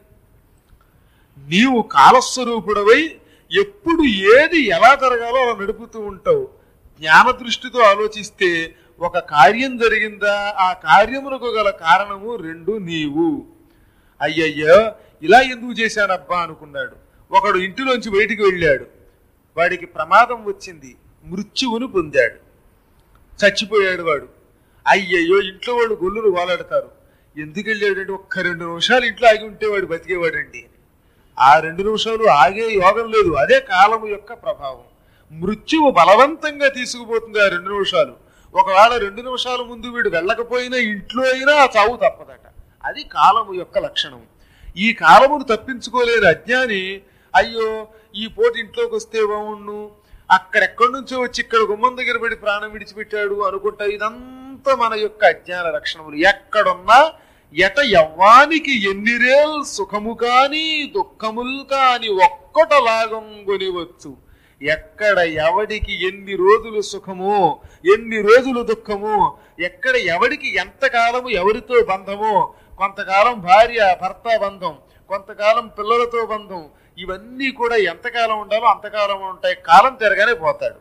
నీవు కాలస్వరూపుడవై ఎప్పుడు ఏది ఎలా జరగాలో అలా నడుపుతూ ఉంటావు జ్ఞాన దృష్టితో ఆలోచిస్తే ఒక కార్యం జరిగిందా ఆ కార్యమునకు గల కారణము రెండు నీవు అయ్యయ్యో ఇలా ఎందుకు చేశానబ్బా అనుకున్నాడు ఒకడు ఇంటిలోంచి బయటికి వెళ్ళాడు వాడికి ప్రమాదం వచ్చింది మృత్యువును పొందాడు చచ్చిపోయాడు వాడు అయ్యయ్యో ఇంట్లో వాళ్ళు గొల్లును వాలాడతారు ఎందుకు వెళ్ళాడంటే ఒక్క రెండు నిమిషాలు ఇంట్లో ఆగి ఉంటే వాడు బతికేవాడండి ఆ రెండు నిమిషాలు ఆగే యోగం లేదు అదే కాలము యొక్క ప్రభావం మృత్యువు బలవంతంగా తీసుకుపోతుంది ఆ రెండు నిమిషాలు ఒకవేళ రెండు నిమిషాల ముందు వీడు వెళ్ళకపోయినా ఇంట్లో అయినా ఆ చావు తప్పదట అది కాలము యొక్క లక్షణం ఈ కాలమును తప్పించుకోలేని అజ్ఞాని అయ్యో ఈ పోటీ ఇంట్లోకి వస్తే బాగుండు అక్కడెక్కడి నుంచో వచ్చి ఇక్కడ గుమ్మం దగ్గర పడి ప్రాణం విడిచిపెట్టాడు అనుకుంటా ఇదంతా మన యొక్క అజ్ఞాన లక్షణములు ఎక్కడున్నా ఎట యవ్వానికి ఎన్నిరేల్ సుఖము కాని దుఃఖములు కాని ఒక్కటలాగొనివచ్చు ఎక్కడ ఎవడికి ఎన్ని రోజులు సుఖమో ఎన్ని రోజులు దుఃఖమో ఎక్కడ ఎవడికి ఎంతకాలము ఎవరితో బంధమో కొంతకాలం భార్య భర్త బంధం కొంతకాలం పిల్లలతో బంధం ఇవన్నీ కూడా ఎంతకాలం ఉండాలో అంతకాలం ఉంటాయి కాలం తిరగానే పోతాడు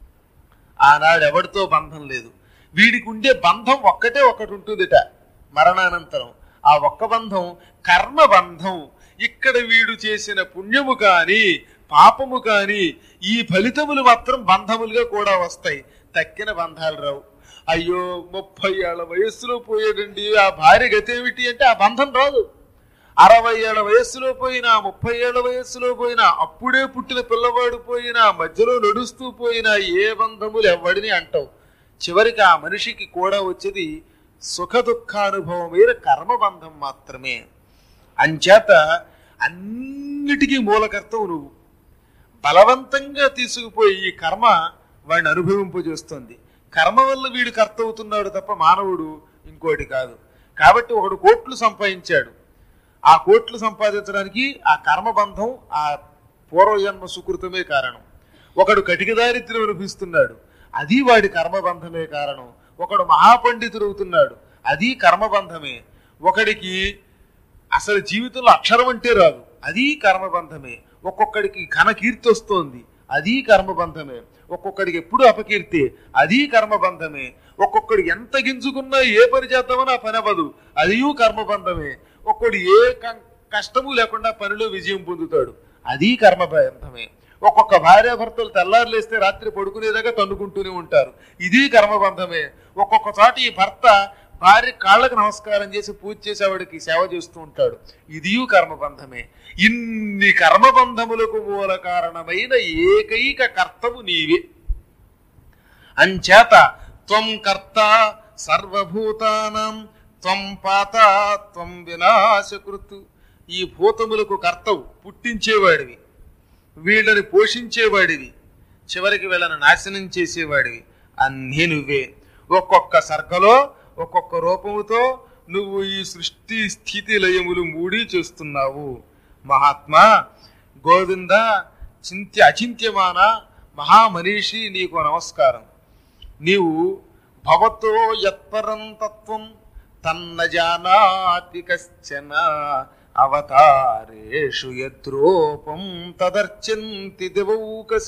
ఆనాడు ఎవరితో బంధం లేదు వీడికి ఉండే బంధం ఒక్కటే ఒకటి ఉంటుందిట మరణానంతరం ఆ ఒక్క బంధం కర్మ బంధం ఇక్కడ వీడు చేసిన పుణ్యము కాని పాపము కాని ఈ ఫలితములు మాత్రం బంధములుగా కూడా వస్తాయి తక్కిన బంధాలు రావు అయ్యో ముప్పై ఏళ్ల వయస్సులో పోయాడండి ఆ భార్య గతేమిటి అంటే ఆ బంధం రాదు అరవై ఏళ్ల వయస్సులో పోయినా ముప్పై ఏళ్ల వయస్సులో పోయినా అప్పుడే పుట్టిన పిల్లవాడు పోయినా మధ్యలో నడుస్తూ పోయినా ఏ బంధములు ఎవడిని అంటావు చివరికి ఆ మనిషికి కూడా వచ్చేది సుఖ దుఃఖానుభవమైన కర్మబంధం మాత్రమే అంచేత అన్నిటికీ మూలకర్తవు నువ్వు బలవంతంగా తీసుకుపోయి ఈ కర్మ వాడిని అనుభవింపజేస్తుంది కర్మ వల్ల వీడు కర్త అవుతున్నాడు తప్ప మానవుడు ఇంకోటి కాదు కాబట్టి ఒకడు కోట్లు సంపాదించాడు ఆ కోట్లు సంపాదించడానికి ఆ కర్మబంధం ఆ పూర్వజన్మ సుకృతమే కారణం ఒకడు కటిక దారిద్ర్యం అనిపిస్తున్నాడు అది వాడి కర్మబంధమే కారణం ఒకడు మహాపండితుడు అవుతున్నాడు అది కర్మబంధమే ఒకడికి అసలు జీవితంలో అక్షరం అంటే రాదు అది కర్మబంధమే ఒక్కొక్కడికి ఘన కీర్తి వస్తోంది అది కర్మబంధమే ఒక్కొక్కడికి ఎప్పుడు అపకీర్తి అది కర్మబంధమే ఒక్కొక్కడికి ఎంత గింజుకున్నా ఏ పని చేద్దామని ఆ పని అవ్వదు అదియూ కర్మబంధమే ఒక్కడు ఏ క- కష్టము లేకుండా పనిలో విజయం పొందుతాడు అది కర్మబంధమే ఒక్కొక్క భార్యాభర్తలు తెల్లారులేస్తే రాత్రి పడుకునేదాకా తన్నుకుంటూనే ఉంటారు ఇది కర్మబంధమే ఒక్కొక్క చోట ఈ భర్త భార్య కాళ్ళకు నమస్కారం చేసి పూజ చేసేవాడికి సేవ చేస్తూ ఉంటాడు ఇదియు కర్మబంధమే ఇన్ని కర్మబంధములకు మూల కారణమైన ఏకైక కర్తవు నీవే అంచేత త్వం కర్త సర్వభూతానం త్వం పాత త్వం వినాశకృతు ఈ భూతములకు కర్తవు పుట్టించేవాడివి వీళ్ళని పోషించేవాడివి చివరికి వీళ్ళని నాశనం చేసేవాడివి అన్నీ నువ్వే ఒక్కొక్క సర్గలో ఒక్కొక్క రూపముతో నువ్వు ఈ సృష్టి స్థితి లయములు మూడి చేస్తున్నావు మహాత్మా గోవింద చింత్య అచింత్యమాన మహామనీషి నీకు నమస్కారం నీవు భవతో యత్పరం తత్వం తన్న జానాతి కశ్చన అవతారేషు యద్రూపం తదర్చంతి దివౌకస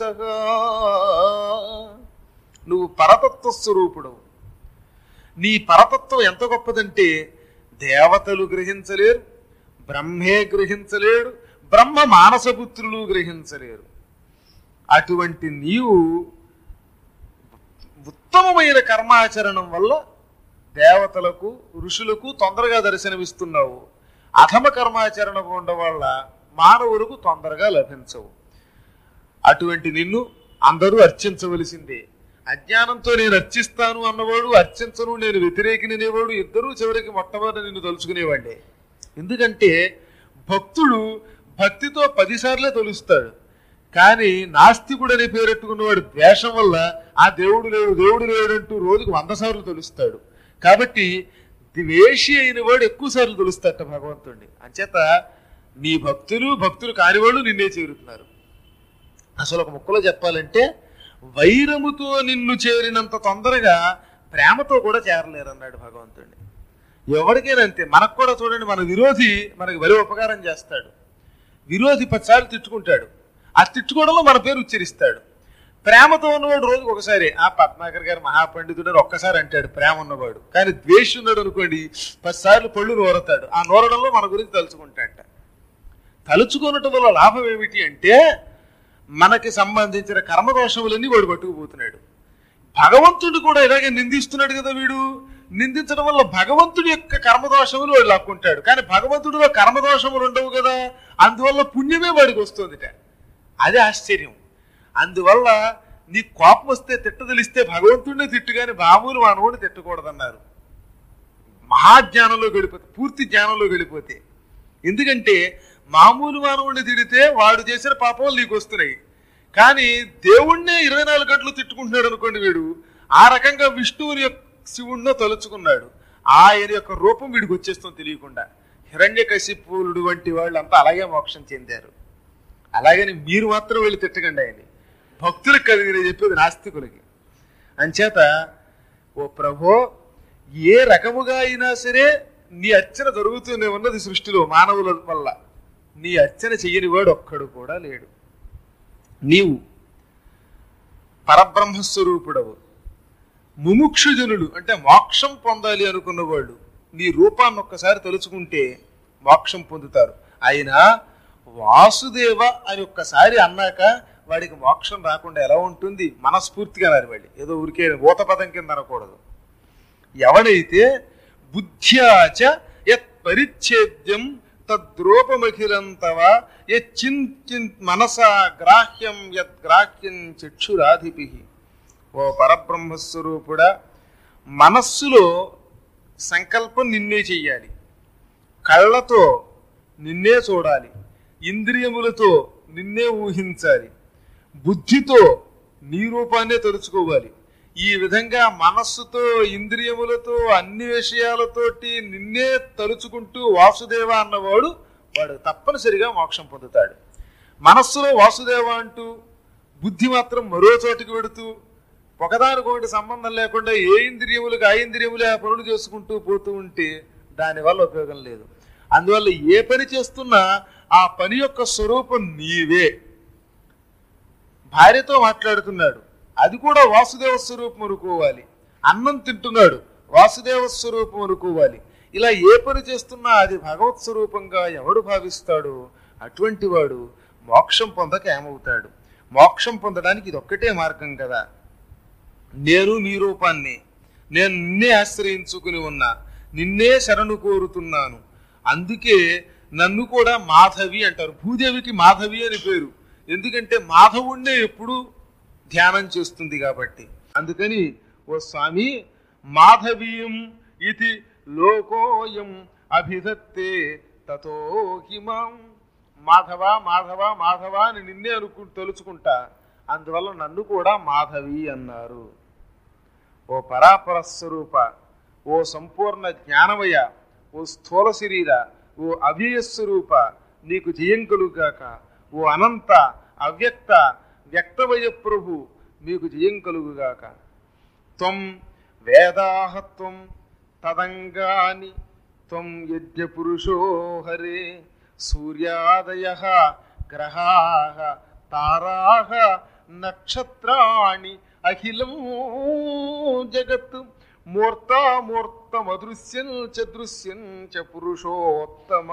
నువ్వు పరతత్వ స్వరూపుడవు నీ పరతత్వం ఎంత గొప్పదంటే దేవతలు గ్రహించలేరు బ్రహ్మే గ్రహించలేడు బ్రహ్మ మానసపుత్రులు గ్రహించలేరు అటువంటి నీవు ఉత్తమమైన కర్మాచరణం వల్ల దేవతలకు ఋషులకు తొందరగా దర్శనమిస్తున్నావు అధమ కర్మాచరణ ఉండడం వల్ల మానవులకు తొందరగా లభించవు అటువంటి నిన్ను అందరూ అర్చించవలసిందే అజ్ఞానంతో నేను అర్చిస్తాను అన్నవాడు అర్చించను నేను వ్యతిరేకిననేవాడు ఇద్దరూ చివరికి మొట్టమొదటి నిన్ను తలుచుకునేవాడే ఎందుకంటే భక్తుడు భక్తితో పదిసార్లే తొలుస్తాడు కానీ నాస్తికుడు అనే పేరెట్టుకున్నవాడు ద్వేషం వల్ల ఆ దేవుడు లేడు దేవుడు లేడంటూ రోజుకు వంద సార్లు తొలుస్తాడు కాబట్టి ద్వేషి అయిన వాడు ఎక్కువ సార్లు తొలుస్తాట భగవంతుడిని అంచేత నీ భక్తులు భక్తులు కానివాళ్ళు నిన్నే చేరుతున్నారు అసలు ఒక ముక్కలో చెప్పాలంటే వైరముతో నిన్ను చేరినంత తొందరగా ప్రేమతో కూడా చేరలేరు అన్నాడు భగవంతుడిని ఎవరికైనా అంతే మనకు కూడా చూడండి మన విరోధి మనకి బలి ఉపకారం చేస్తాడు విరోధి పదిసార్లు తిట్టుకుంటాడు ఆ తిట్టుకోవడంలో మన పేరు ఉచ్చరిస్తాడు ప్రేమతో ఉన్నవాడు రోజుకు ఒకసారి ఆ పద్మాకర్ గారు మహాపండితుడు అని ఒక్కసారి అంటాడు ప్రేమ ఉన్నవాడు కానీ ద్వేషి ఉన్నాడు అనుకోండి పదిసార్లు పళ్ళు నోరతాడు ఆ నోరడంలో మన గురించి తలుచుకుంటాడట తలుచుకున్నటం వల్ల లాభం ఏమిటి అంటే మనకి సంబంధించిన కర్మదోషములన్నీ వాడు పట్టుకుపోతున్నాడు భగవంతుడు కూడా ఇలాగే నిందిస్తున్నాడు కదా వీడు నిందించడం వల్ల భగవంతుడి యొక్క కర్మదోషములు వాడు లాక్కుంటాడు కానీ భగవంతుడిలో కర్మదోషములు ఉండవు కదా అందువల్ల పుణ్యమే వాడికి వస్తుందిట అదే ఆశ్చర్యం అందువల్ల నీ కోపం వస్తే తిట్టదలిస్తే భగవంతుడినే తిట్టు కానీ మామూలు మానవుడిని తిట్టకూడదన్నారు మహాజ్ఞానంలో గడిపోతే పూర్తి జ్ఞానంలో గడిపోతే ఎందుకంటే మామూలు మానవుడిని తిడితే వాడు చేసిన పాపాలు నీకు వస్తున్నాయి కానీ దేవుణ్ణే ఇరవై నాలుగు గంటలు తిట్టుకుంటున్నాడు అనుకోండి వీడు ఆ రకంగా విష్ణువుని యొక్క శివుణ్ణో తలుచుకున్నాడు ఆయన యొక్క రూపం వీడికి వచ్చేస్తుంది తెలియకుండా హిరణ్య కశిపులుడు వంటి వాళ్ళు అంతా అలాగే మోక్షం చెందారు అలాగని మీరు మాత్రం వెళ్ళి తిట్టకండి ఆయన భక్తులకు కలిగి నేను చెప్పేది నాస్తికులకి అంచేత ఓ ప్రభో ఏ రకముగా అయినా సరే నీ అర్చన జరుగుతూనే ఉన్నది సృష్టిలో మానవుల వల్ల నీ అర్చన చెయ్యని వాడు ఒక్కడు కూడా లేడు నీవు పరబ్రహ్మస్వరూపుడవు ముముక్షుజనులు అంటే మోక్షం పొందాలి అనుకున్న వాళ్ళు నీ రూపాన్ని ఒక్కసారి తలుచుకుంటే మోక్షం పొందుతారు అయినా వాసుదేవ అని ఒక్కసారి అన్నాక వాడికి మోక్షం రాకుండా ఎలా ఉంటుంది మనస్ఫూర్తిగా అనాలి వాడి ఏదో ఊరికే ఊత పదం కింద అనకూడదు ఎవడైతే బుద్ధ్యాచ యత్ పరిచ్ఛేద్యం తద్రూపమఖిలం తవ యచ్చించిన్ మనసా గ్రాహ్యం యత్ గ్రాహ్యం చక్షురాధిపి ఓ పరబ్రహ్మస్వరూపుడా మనస్సులో సంకల్పం నిన్నే చెయ్యాలి కళ్ళతో నిన్నే చూడాలి ఇంద్రియములతో నిన్నే ఊహించాలి బుద్ధితో నీ రూపాన్నే తలుచుకోవాలి ఈ విధంగా మనస్సుతో ఇంద్రియములతో అన్ని విషయాలతోటి నిన్నే తలుచుకుంటూ వాసుదేవ అన్నవాడు వాడు తప్పనిసరిగా మోక్షం పొందుతాడు మనస్సులో వాసుదేవ అంటూ బుద్ధి మాత్రం మరో చోటికి వెడుతూ ఒకదానికొకటి సంబంధం లేకుండా ఏ ఇంద్రియములకు ఆ ఇంద్రియములే ఆ పనులు చేసుకుంటూ పోతూ ఉంటే దానివల్ల ఉపయోగం లేదు అందువల్ల ఏ పని చేస్తున్నా ఆ పని యొక్క స్వరూపం నీవే భార్యతో మాట్లాడుతున్నాడు అది కూడా వాసుదేవ స్వరూపం అనుకోవాలి అన్నం తింటున్నాడు వాసుదేవ స్వరూపం అనుకోవాలి ఇలా ఏ పని చేస్తున్నా అది భగవత్ స్వరూపంగా ఎవడు భావిస్తాడో అటువంటి వాడు మోక్షం పొందక ఏమవుతాడు మోక్షం పొందడానికి ఇది ఒక్కటే మార్గం కదా నేను మీ రూపాన్ని నేను నిన్నే ఆశ్రయించుకుని ఉన్నా నిన్నే శరణు కోరుతున్నాను అందుకే నన్ను కూడా మాధవి అంటారు భూదేవికి మాధవి అని పేరు ఎందుకంటే మాధవుణ్ణే ఎప్పుడు ధ్యానం చేస్తుంది కాబట్టి అందుకని ఓ స్వామి మాధవీయం ఇది లోకోయం అభిధత్తే తతో హిమాం మాధవ మాధవ మాధవ అని నిన్నే అనుకు తలుచుకుంటా అందువల్ల నన్ను కూడా మాధవి అన్నారు ఓ పరాపర స్వరూప ఓ సంపూర్ణ జ్ఞానమయ ఓ స్థూల శరీర ఓ అవ్యయ స్వరూప నీకు జయం కలుగాక ఓ అనంత అవ్యక్త వ్యక్తమయ ప్రభు మీకు జయం కలుగుగాక త్వం వేదాహత్వం తదంగాని త్వం యజ్ఞ పురుషో హరే సూర్యాదయ గ్రహా తారా నక్షత్రాణి అఖిలం జగత్ మూర్తామూర్తమదృశ్యం చ దృశ్యం చ పురుషోత్తమ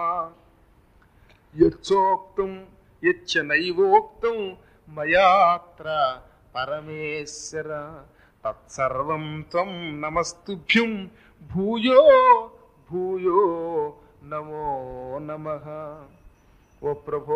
యచ్చోక్తం యచ్చ నైవోక్తం మయాత్ర పరమేశ్వర తత్సర్వం త్వం నమస్తుభ్యం భూయో భూయో నమో నమః ఓ ప్రభో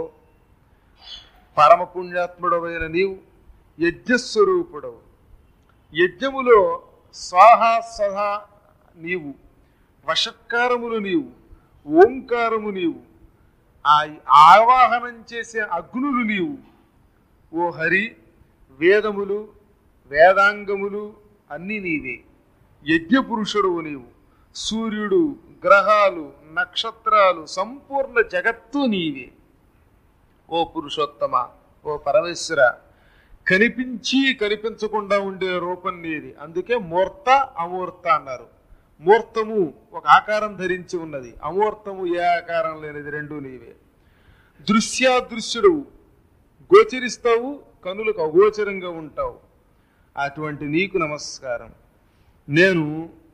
పరమ పుణ్యాత్ముడవైన నీవు యజ్ఞస్వరూపుడవు యజ్ఞములో స్వాహ సహా నీవు వషత్కారములు నీవు ఓంకారము నీవు ఆ ఆవాహనం చేసే అగ్నులు నీవు ఓ హరి వేదములు వేదాంగములు అన్నీ నీవే యజ్ఞపురుషుడువు నీవు సూర్యుడు గ్రహాలు నక్షత్రాలు సంపూర్ణ జగత్తు నీవే ఓ పురుషోత్తమ ఓ పరమేశ్వర కనిపించి కనిపించకుండా ఉండే రూపం నీది అందుకే మూర్త అమూర్త అన్నారు మూర్తము ఒక ఆకారం ధరించి ఉన్నది అమూర్తము ఏ ఆకారం లేనిది రెండు నీవే దృశ్యాదృశ్యుడు గోచరిస్తావు కనులకు అగోచరంగా ఉంటావు అటువంటి నీకు నమస్కారం నేను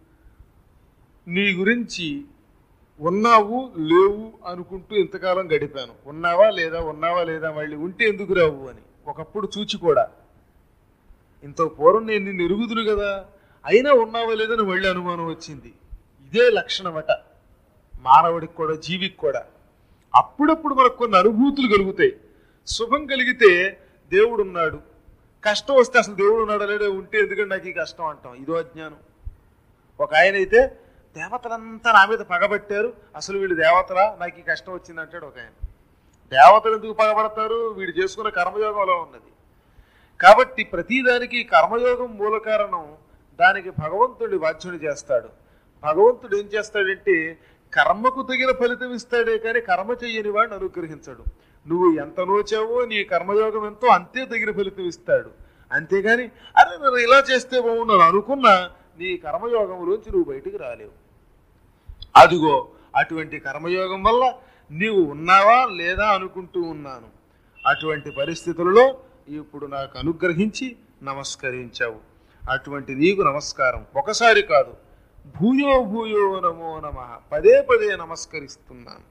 నీ గురించి ఉన్నావు లేవు అనుకుంటూ ఇంతకాలం గడిపాను ఉన్నావా లేదా ఉన్నావా లేదా మళ్ళీ ఉంటే ఎందుకు రావు అని ఒకప్పుడు చూచి కూడా ఇంత పూర్వం నేను నిన్ను ఎరుగుదును కదా అయినా ఉన్నావా లేదని మళ్ళీ అనుమానం వచ్చింది ఇదే లక్షణమట మానవుడికి కూడా జీవికి కూడా అప్పుడప్పుడు మనకు కొన్ని అనుభూతులు కలుగుతాయి శుభం కలిగితే దేవుడు ఉన్నాడు కష్టం వస్తే అసలు దేవుడు ఉన్నాడా లేడా ఉంటే ఎందుకంటే నాకు ఈ కష్టం అంటాం ఇదో అజ్ఞానం ఒక ఆయన అయితే దేవతలంతా నా మీద పగబట్టారు అసలు వీళ్ళు దేవతలా నాకు ఈ కష్టం వచ్చింది అంటాడు ఒక ఆయన దేవతలు ఎందుకు పగబడతారు వీడు చేసుకున్న కర్మయోగంలో ఉన్నది కాబట్టి ప్రతిదానికి కర్మయోగం మూల కారణం దానికి భగవంతుడి బాధ్యుని చేస్తాడు భగవంతుడు ఏం చేస్తాడంటే కర్మకు తగిన ఫలితం ఇస్తాడే కానీ కర్మ చెయ్యని వాడిని అనుగ్రహించడు నువ్వు ఎంత నోచావో నీ కర్మయోగం ఎంతో అంతే తగిన ఫలితం ఇస్తాడు అంతేగాని అరే నేను ఇలా చేస్తే బాగున్నాను అనుకున్నా నీ కర్మయోగంలోంచి నువ్వు బయటికి రాలేవు అదిగో అటువంటి కర్మయోగం వల్ల నీవు ఉన్నావా లేదా అనుకుంటూ ఉన్నాను అటువంటి పరిస్థితులలో ఇప్పుడు నాకు అనుగ్రహించి నమస్కరించావు అటువంటి నీకు నమస్కారం ఒకసారి కాదు భూయో భూయో నమో నమ పదే పదే నమస్కరిస్తున్నాను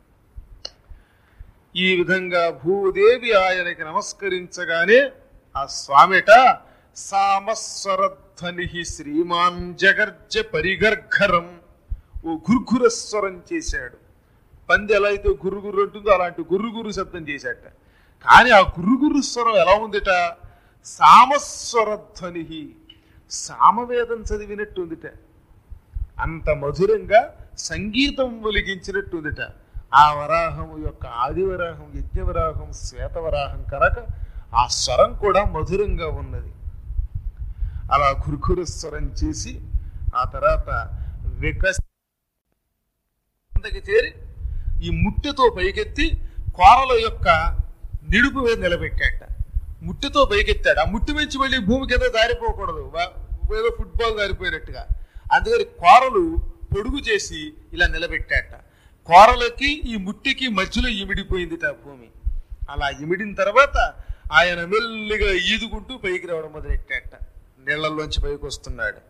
ఈ విధంగా భూదేవి ఆయనకి నమస్కరించగానే ఆ స్వామిట సామస్వరధ్వని శ్రీమాన్ జగర్జ పరిగర్ఘరం ఓ గుర్గుర స్వరం చేశాడు పంది ఎలా అయితే గురుగురు ఉంటుందో అలాంటి గురుగురు శబ్దం చేశాట కానీ ఆ గురుగురు స్వరం ఎలా ఉందిట సామస్వరధ్వని సామవేదం చదివినట్టుందిట అంత మధురంగా సంగీతం వెలిగించినట్టుందిట ఆ వరాహం యొక్క ఆదివరాహం యజ్ఞవరాహం శ్వేతవరాహం కనుక ఆ స్వరం కూడా మధురంగా ఉన్నది అలా కురుకురు స్వరం చేసి ఆ తర్వాత వికస్ కిందకి చేరి ఈ ముట్టెతో పైకెత్తి కోరల యొక్క నిడుపు మీద నిలబెట్టాట ముట్టెతో పైకెత్తాడు ఆ ముట్టి నుంచి మళ్ళీ భూమి కింద దారిపోకూడదు వా- ఏదో ఫుట్బాల్ దారిపోయినట్టుగా అందుకని కోరలు పొడుగు చేసి ఇలా నిలబెట్టాట కోరలకి ఈ ముట్టికి మధ్యలో ఇమిడిపోయింది ఆ భూమి అలా ఇమిడిన తర్వాత ఆయన మెల్లిగా ఈదుకుంటూ పైకి రావడం మొదలెట్టాట నీళ్లలోంచి పైకి వస్తున్నాడు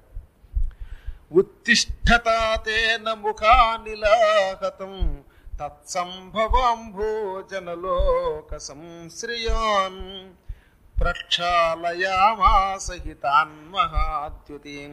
ఉత్తిష్టతాతేన ముఖానిలాహతం తత్సంభవాంభోజనలోక సంశ్రియాన్ ప్రక్షాళయామాసహితాన్ మహాద్యుతిం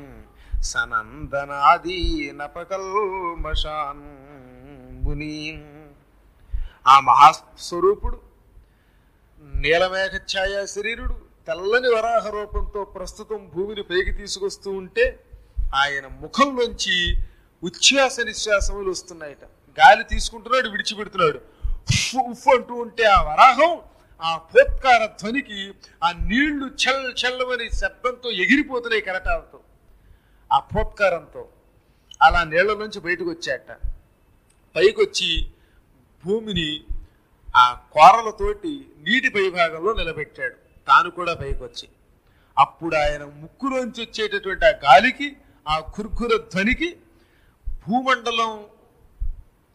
సనందనాదీనపకల్మషాన్ మునీం ఆ మహాస్వరూపుడు నీలమేఘ ఛాయా శరీరుడు తెల్లని వరాహ రూపంతో ప్రస్తుతం భూమిని పైకి తీసుకొస్తూ ఉంటే ఆయన ముఖంలోంచి ఉచ్ఛ్వాస నిశ్వాసములు వస్తున్నాయట గాలి తీసుకుంటున్నాడు విడిచిపెడుతున్నాడు ఉఫ్ ఉఫ్ అంటూ ఉంటే ఆ వరాహం ఆ పోత్కార ధ్వనికి ఆ నీళ్లు చల్ చల్లమని శబ్దంతో ఎగిరిపోతున్నాయి కెరటాలతో ఆ పోత్కారంతో అలా నీళ్ల నుంచి బయటకు వచ్చాట పైకొచ్చి భూమిని ఆ కోరలతోటి నీటి పై భాగంలో నిలబెట్టాడు తాను కూడా పైకొచ్చి అప్పుడు ఆయన ముక్కులోంచి వచ్చేటటువంటి ఆ గాలికి ఆ కుర్కుర ధ్వనికి భూమండలం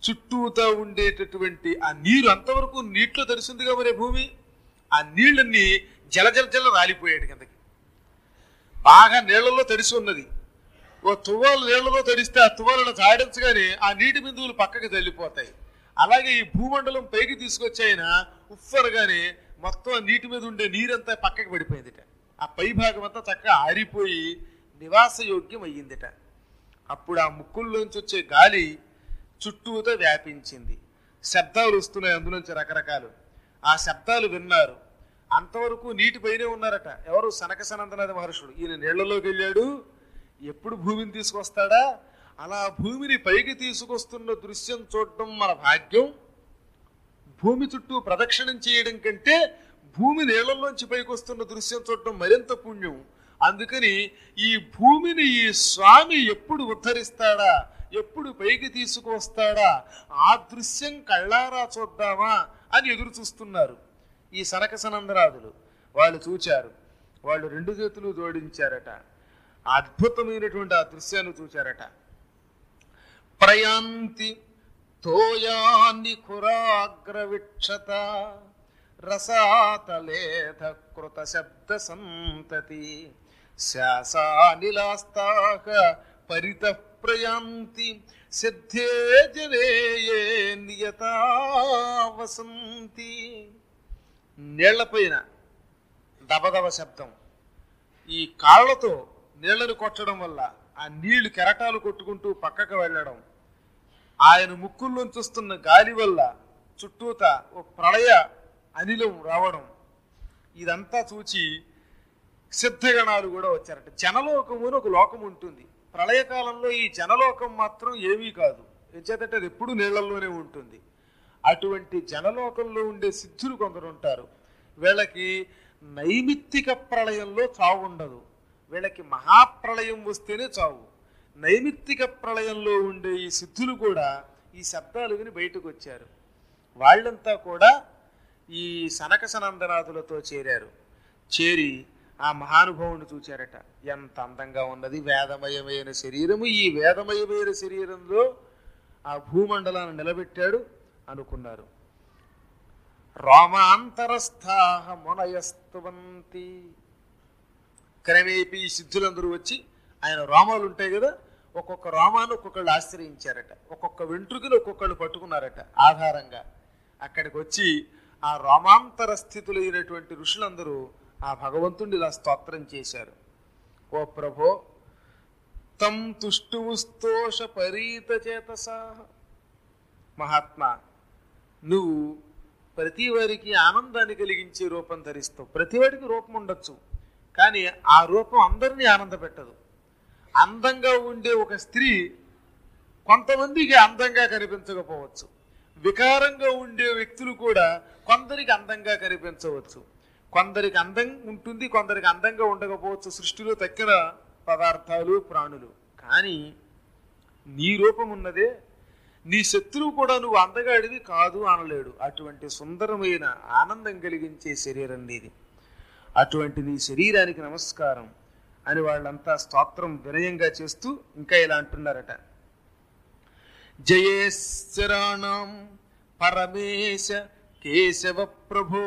చుట్టూతా ఉండేటటువంటి ఆ నీరు అంతవరకు నీటిలో తడిసిందిగా మరి భూమి ఆ నీళ్ళన్నీ జల జల జల రాలిపోయాడు కిందకి బాగా నీళ్లలో తడిసి ఉన్నది ఓ తువ్వాలు నీళ్లలో తడిస్తే ఆ తువ్వాలను జాడించగానే ఆ నీటి బిందువులు పక్కకి తల్లిపోతాయి అలాగే ఈ భూమండలం పైకి తీసుకొచ్చాయన ఉఫ్ఫరగానే మొత్తం ఆ నీటి మీద ఉండే నీరంతా పక్కకి పడిపోయిందిట ఆ పై భాగం అంతా చక్కగా ఆరిపోయి నివాసయోగ్యం అయ్యిందిట అప్పుడు ఆ ముక్కుల్లోంచి వచ్చే గాలి చుట్టూతో వ్యాపించింది శబ్దాలు వస్తున్నాయి అందులోంచి రకరకాలు ఆ శబ్దాలు విన్నారు అంతవరకు నీటిపైనే ఉన్నారట ఎవరు సనక సనందనాథ మహర్షుడు ఈయన నీళ్లలోకి వెళ్ళాడు ఎప్పుడు భూమిని తీసుకొస్తాడా అలా భూమిని పైకి తీసుకొస్తున్న దృశ్యం చూడడం మన భాగ్యం భూమి చుట్టూ ప్రదక్షిణం చేయడం కంటే భూమి నీళ్లలోంచి పైకి వస్తున్న దృశ్యం చూడడం మరింత పుణ్యం అందుకని ఈ భూమిని ఈ స్వామి ఎప్పుడు ఉద్ధరిస్తాడా ఎప్పుడు పైకి తీసుకువస్తాడా ఆ దృశ్యం కళ్ళారా చూద్దామా అని ఎదురు చూస్తున్నారు ఈ సనక సనందరాదులు వాళ్ళు చూచారు వాళ్ళు రెండు చేతులు జోడించారట అద్భుతమైనటువంటి ఆ దృశ్యాన్ని చూచారట ప్రయాంతి తోయాన్ని కురాగ్రవిక్షత రసాతలేధ కృత శబ్ద సంతతి శాసానిలాస్తాక పరిత ప్రయాంతి సిద్ధే జనేయే నియతా వసంతి నీళ్లపైన దబదబ శబ్దం ఈ కాళ్ళతో నీళ్లను కొట్టడం వల్ల ఆ నీళ్లు కెరటాలు కొట్టుకుంటూ పక్కకు వెళ్ళడం ఆయన ముక్కుల్లోంచి వస్తున్న గాలి వల్ల చుట్టూత ఒక ప్రళయ అనిలం రావడం ఇదంతా చూచి సిద్ధగణాలు కూడా వచ్చారట జనలోకము అని ఒక లోకం ఉంటుంది ప్రళయకాలంలో ఈ జనలోకం మాత్రం ఏమీ కాదు ఎంచేతంటే అది ఎప్పుడు నీళ్లలోనే ఉంటుంది అటువంటి జనలోకంలో ఉండే సిద్ధులు కొందరు ఉంటారు వీళ్ళకి నైమిత్తిక ప్రళయంలో చావు ఉండదు వీళ్ళకి మహాప్రళయం వస్తేనే చావు నైమిత్తిక ప్రళయంలో ఉండే ఈ సిద్ధులు కూడా ఈ శబ్దాలు విని బయటకు వచ్చారు వాళ్ళంతా కూడా ఈ సనక సనందనాథులతో చేరారు చేరి ఆ మహానుభావుని చూచారట ఎంత అందంగా ఉన్నది వేదమయమైన శరీరము ఈ వేదమయమైన శరీరంలో ఆ భూమండలాన్ని నిలబెట్టాడు అనుకున్నారు రోమాంతరస్థాహ మునయస్తువంతి క్రమేపీ ఈ సిద్ధులందరూ వచ్చి ఆయన రోమాలు ఉంటాయి కదా ఒక్కొక్క రోమాన్ని ఒక్కొక్కళ్ళు ఆశ్రయించారట ఒక్కొక్క వెంట్రుకలు ఒక్కొక్కళ్ళు పట్టుకున్నారట ఆధారంగా అక్కడికి వచ్చి ఆ రోమాంతర స్థితులైనటువంటి ఋషులందరూ ఆ భగవంతుడిని ఇలా స్తోత్రం చేశారు ఓ ప్రభో తం తుష్టుస్తోష పరీత చేతసా మహాత్మా నువ్వు ప్రతి వారికి ఆనందాన్ని కలిగించే రూపం ధరిస్తావు ప్రతి వాడికి రూపం ఉండొచ్చు కానీ ఆ రూపం అందరినీ ఆనంద పెట్టదు అందంగా ఉండే ఒక స్త్రీ కొంతమందికి అందంగా కనిపించకపోవచ్చు వికారంగా ఉండే వ్యక్తులు కూడా కొందరికి అందంగా కనిపించవచ్చు కొందరికి అందం ఉంటుంది కొందరికి అందంగా ఉండకపోవచ్చు సృష్టిలో తక్కిన పదార్థాలు ప్రాణులు కానీ నీ రూపం ఉన్నదే నీ శత్రువు కూడా నువ్వు అందగాడివి కాదు అనలేడు అటువంటి సుందరమైన ఆనందం కలిగించే శరీరం నీది అటువంటి నీ శరీరానికి నమస్కారం అని వాళ్ళంతా స్తోత్రం వినయంగా చేస్తూ ఇంకా ఇలా అంటున్నారట జయేశ్వరాణం పరమేశ కేశవ ప్రభో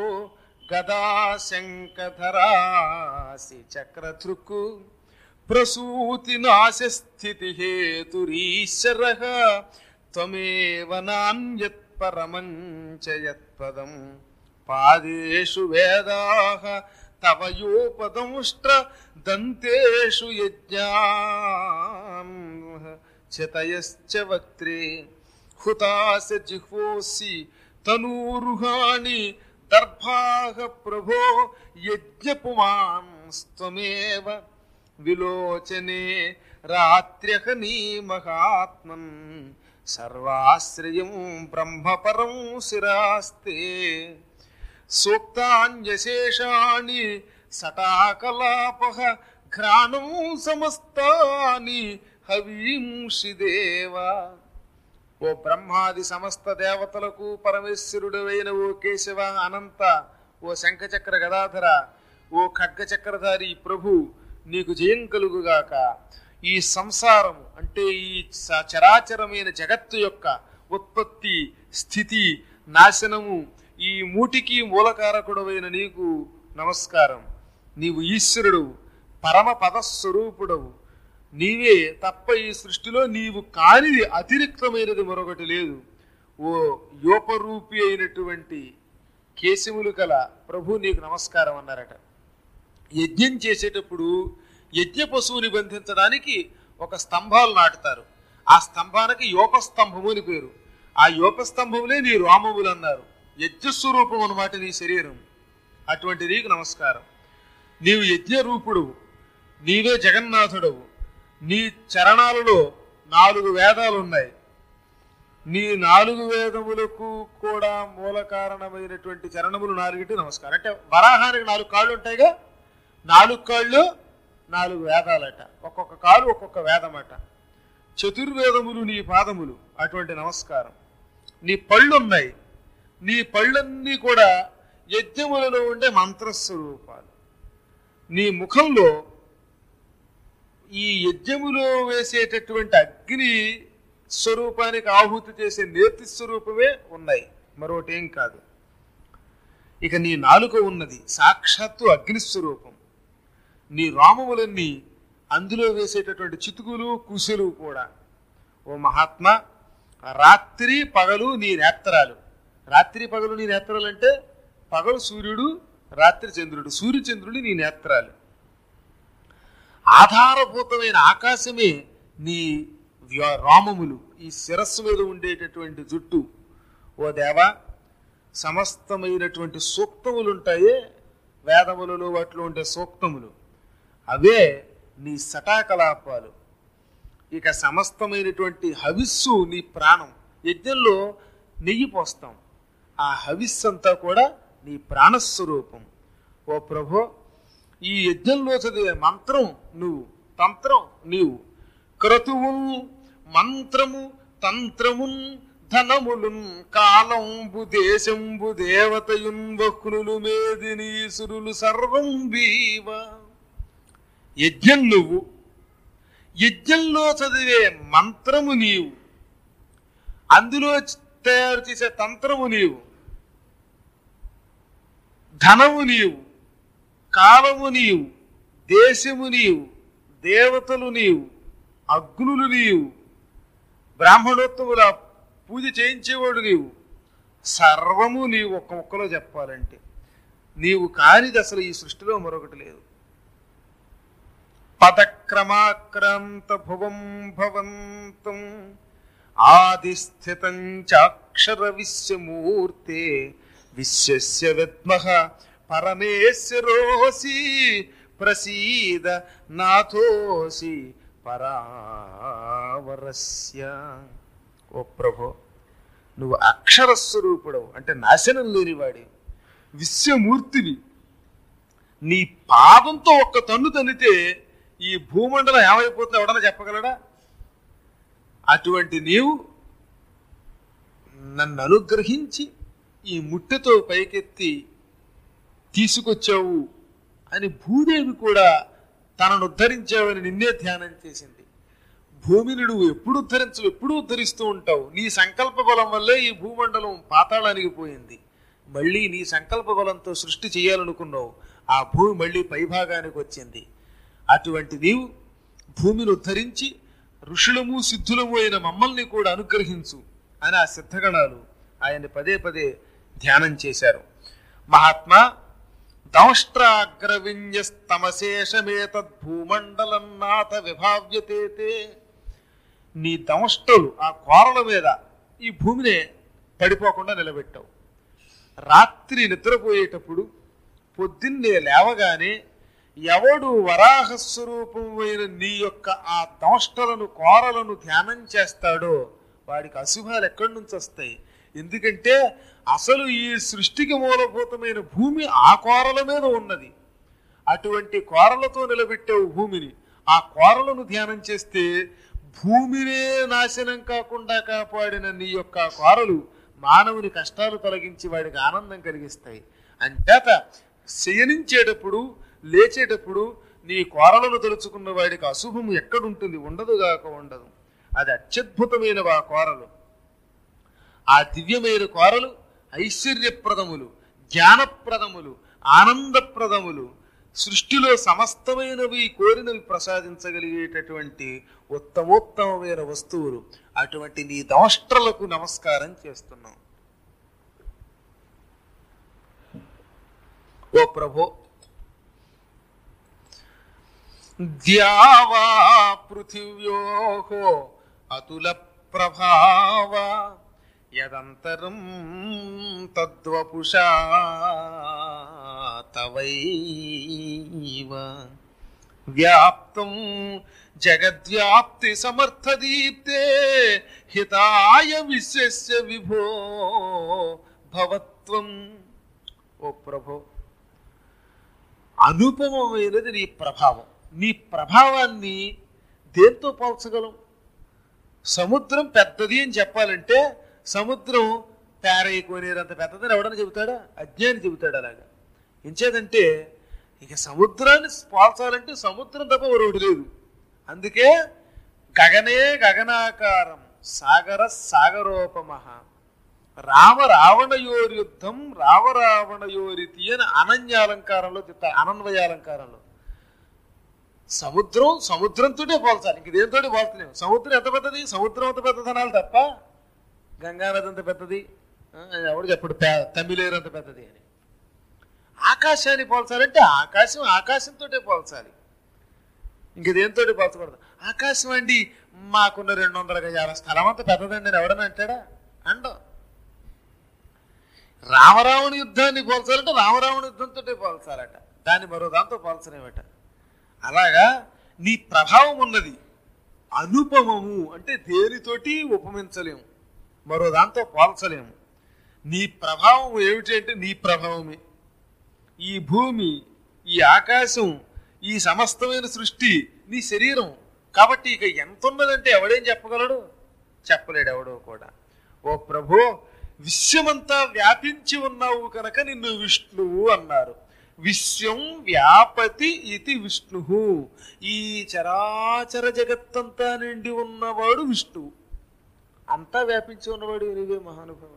గదాశంకధరాసి చక్రధృక్కు ప్రసూతి నాశస్థితి హేతురీశ్వర త్వమేవ నాన్యత్ పరమం చ యత్పదం పాదేషు వేదాః తవ యోపదంష్ట్ర దంతేషు యజ్ఞాన్ చతయశ్చ వక్త్రే హుతాస జిహ్వోసి తనూరుహాణి దర్భాః ప్రభో యజ్ఞపుమాంస్త్వమేవ విలోచనే రాత్ర్యహనీ మహాత్మన్ సర్వాశ్రయం బ్రహ్మపరం శిరాస్తే సూక్తాన్యశేషాణి సటాకలాపః ఘ్రాణం సమస్తాని హవీంషి దేవా ఓ బ్రహ్మాది సమస్త దేవతలకు పరమేశ్వరుడవైన ఓ కేశవ అనంత ఓ శంఖచక్ర గదాధర ఓ ఖడ్గచక్రధారి ప్రభు నీకు జయం కలుగుగాక ఈ సంసారం అంటే ఈ స- చరాచరమైన జగత్తు యొక్క ఉత్పత్తి స్థితి నాశనము ఈ మూటికి మూలకారకుడవైన నీకు నమస్కారం నీవు ఈశ్వరుడు పరమ పదస్వరూపుడవు నీవే తప్ప ఈ సృష్టిలో నీవు కానిది అతిరిక్తమైనది మరొకటి లేదు ఓ యోపరూపి అయినటువంటి కేశములు కల ప్రభు నీకు నమస్కారం అన్నారట యజ్ఞం చేసేటప్పుడు యజ్ఞ పశువుని బంధించడానికి ఒక స్తంభాలు నాటుతారు ఆ స్తంభానికి యోపస్తంభము అని పేరు ఆ యోపస్తంభములే నీ రోమములు అన్నారు యజ్ఞస్వరూపం అన్నమాట నీ శరీరం అటువంటి నీకు నమస్కారం నీవు యజ్ఞ రూపుడు నీవే జగన్నాథుడవు నీ చరణాలలో నాలుగు వేదాలు ఉన్నాయి నీ నాలుగు వేదములకు కూడా మూల కారణమైనటువంటి చరణములు నాలుగిటి నమస్కారం అంటే వరాహానికి నాలుగు కాళ్ళు ఉంటాయిగా నాలుగు కాళ్ళు నాలుగు వేదాలట ఒక్కొక్క కాలు ఒక్కొక్క వేదమట చతుర్వేదములు నీ పాదములు అటువంటి నమస్కారం నీ పళ్ళు ఉన్నాయి నీ పళ్ళన్నీ కూడా యజ్ఞములలో ఉండే మంత్రస్వరూపాలు నీ ముఖంలో ఈ యజ్ఞములో వేసేటటువంటి అగ్ని స్వరూపానికి ఆహుతి చేసే నేతి స్వరూపమే ఉన్నాయి మరొకటి ఏం కాదు ఇక నీ నాలుక ఉన్నది సాక్షాత్తు అగ్ని స్వరూపం నీ రామములన్నీ అందులో వేసేటటువంటి చితుకులు కుశలు కూడా ఓ మహాత్మా రాత్రి పగలు నీ నేత్రాలు రాత్రి పగలు నీ నేత్రాలు అంటే పగలు సూర్యుడు రాత్రి చంద్రుడు సూర్యచంద్రుడు నీ నేత్రాలు ఆధారభూతమైన ఆకాశమే నీ వ్య- రామములు ఈ శిరస్సు మీద ఉండేటటువంటి జుట్టు ఓ దేవా సమస్తమైనటువంటి సూక్తములు ఉంటాయే వేదములలో వాటిలో ఉండే సూక్తములు అవే నీ సటాకలాపాలు ఇక సమస్తమైనటువంటి హవిస్సు నీ ప్రాణం యజ్ఞంలో నెయ్యి పోస్తాం ఆ హవిస్సు అంతా కూడా నీ ప్రాణస్వరూపం ఓ ప్రభో ఈ యజ్ఞంలో చదివే మంత్రం నువ్వు తంత్రం నీవు క్రతువున్ మంత్రము తంత్రమున్ ధనములున్ కాలంబు దేశంబు దేవతయున్ వక్రులు మేదినీసురులు సర్వం బీవ యజ్ఞం నువ్వు యజ్ఞంలో చదివే మంత్రము నీవు అందులో తయారు చేసే తంత్రము నీవు ధనము నీవు కాలము నీవు దేశము నీవు దేవతలు నీవు అగ్నులు నీవు బ్రాహ్మణోత్తముల పూజ చేయించేవాడు నీవు సర్వము నీవు ఒక్క ముక్కలో చెప్పాలంటే నీవు కానిది అసలు ఈ సృష్టిలో మరొకటి లేదు పదక్రమాక్రాంత భువం భవంతం ఆదిస్థితం చాక్షర విశ్వమూర్తే విశ్వస్య విద్మః పరమేశ్వరోసి ప్రసీద నాథోసి పరావరస్య ఓ ప్రభో నువ్వు అక్షరస్వరూపుడవు అంటే నాశనం లేనివాడి విశ్వమూర్తివి నీ పాదంతో ఒక్క తన్ను తన్నితే ఈ భూమండలం ఏమైపోతుందో ఎవడన్నా చెప్పగలడా అటువంటి నీవు నన్ను అనుగ్రహించి ఈ ముట్టెతో పైకెత్తి తీసుకొచ్చావు అని భూదేవి కూడా తనను ఉద్ధరించావని నిన్నే ధ్యానం చేసింది భూమిని నువ్వు ఎప్పుడు ఉద్ధరించవు ఎప్పుడు ఉద్ధరిస్తూ ఉంటావు నీ సంకల్ప బలం వల్లే ఈ భూమండలం పాతాళానికి పోయింది మళ్ళీ నీ సంకల్ప బలంతో సృష్టి చేయాలనుకున్నావు ఆ భూమి మళ్ళీ పైభాగానికి వచ్చింది అటువంటి నీవు భూమిని ఉద్ధరించి ఋషులము సిద్ధులము అయిన మమ్మల్ని కూడా అనుగ్రహించు అని ఆ సిద్ధగణాలు ఆయన్ని పదే పదే ధ్యానం చేశారు మహాత్మా దంష్ట్రాగ్రవింజస్తమశేషమేతద్భూమండలం నాథ విభావ్యతే నీ దంష్టలు ఆ కోరల మీద ఈ భూమిని పడిపోకుండా నిలబెట్టావు రాత్రి నిద్రపోయేటప్పుడు పొద్దున్నే లేవగానే ఎవడు వరాహ స్వరూపమైన నీ యొక్క ఆ దంష్టలను కోరలను ధ్యానం చేస్తాడో వాడికి అశుభాలు ఎక్కడి నుంచి వస్తాయి ఎందుకంటే అసలు ఈ సృష్టికి మూలభూతమైన భూమి ఆ కోరల మీద ఉన్నది అటువంటి కోరలతో నిలబెట్టావు భూమిని ఆ కోరలను ధ్యానం చేస్తే భూమినే నాశనం కాకుండా కాపాడిన నీ యొక్క కోరలు మానవుని కష్టాలు తొలగించి వాడికి ఆనందం కలిగిస్తాయి అంచేత శయనించేటప్పుడు లేచేటప్పుడు నీ కోరలను తలుచుకున్న వాడికి అశుభం ఎక్కడుంటుంది ఉండదుగాక ఉండదు అది అత్యద్భుతమైన ఆ కోరలు ఆ దివ్యమైన కోరలు ఐశ్వర్యప్రదములు జ్ఞానప్రదములు ఆనందప్రదములు సృష్టిలో సమస్తమైనవి కోరినవి ప్రసాదించగలిగేటటువంటి ఉత్తమోత్తమమైన వస్తువులు అటువంటి నీ దోష్ట్రలకు నమస్కారం చేస్తున్నాం ఓ ప్రభో ద్యావా పృథివ్యో అతుల ప్రభావ యదంతరం తద్వపుషా తవైవ వ్యాప్తం జగద్వ్యాప్తి సమర్థదీప్తే హితాయ విశ్వస్య విభో భవత్వం ఓ ప్రభో అనుపమమైనది నీ ప్రభావం నీ ప్రభావాన్ని దేంతో పోల్చగలం సముద్రం పెద్దది అని చెప్పాలంటే సముద్రం పేరయ్య కోనేరంత పెద్దదని ఎవడని చెబుతాడా అజ్ఞాని చెబుతాడు అలాగా ఎంచేదంటే ఇక సముద్రాన్ని పోల్చాలంటే సముద్రం తప్ప మరొకటి లేదు అందుకే గగనే గగనాకారం సాగర సాగరోపమహ రామ రావణయోర్యుద్ధం రావ రావణయోరితి అని అనన్యాలంకారంలో చెప్తారు అనన్వయాలంకారంలో సముద్రం సముద్రంతోనే పోల్చాలి ఇంక దేనితోటి పోల్చలేము సముద్రం ఎంత పెద్దది సముద్రం అంత పెద్ద ధనాలు తప్ప గంగానది అంత పెద్దది ఆ, ఎవడు చెప్పడు పే- తమిళేరు అంత పెద్దది అని ఆకాశాన్ని పోల్చాలంటే ఆకాశం ఆకాశంతోటే పోల్చాలి ఇంక దేనితోటి పోల్చకూడదు ఆకాశం అండి మాకున్న రెండు వందల గజాల స్థలం అంత పెద్దదండి అని ఎవడని అంటాడా అండం రామరావణ యుద్ధాన్ని పోల్చాలంటే రామరావణ యుద్ధంతో పోల్చాలట దాన్ని మరో దాంతో పోల్చలేమట అలాగా నీ ప్రభావం ఉన్నది అనుపమము అంటే దేనితోటి ఉపమించలేము మరో దాంతో పోల్చలేము నీ ప్రభావం ఏమిటి అంటే నీ ప్రభావమే ఈ భూమి ఈ ఆకాశం ఈ సమస్తమైన సృష్టి నీ శరీరం కాబట్టి ఇక ఎంత ఉన్నదంటే ఎవడేం చెప్పగలడు చెప్పలేడు ఎవడో కూడా ఓ ప్రభు విశ్వమంతా వ్యాపించి ఉన్నావు కనుక నిన్ను విష్ణువు అన్నారు విశ్వం వ్యాపతి ఇది విష్ణు ఈ చరాచర జగత్తంతా నిండి ఉన్నవాడు విష్ణువు అంతా వ్యాపించి ఉన్నవాడు నీవే మహానుభావ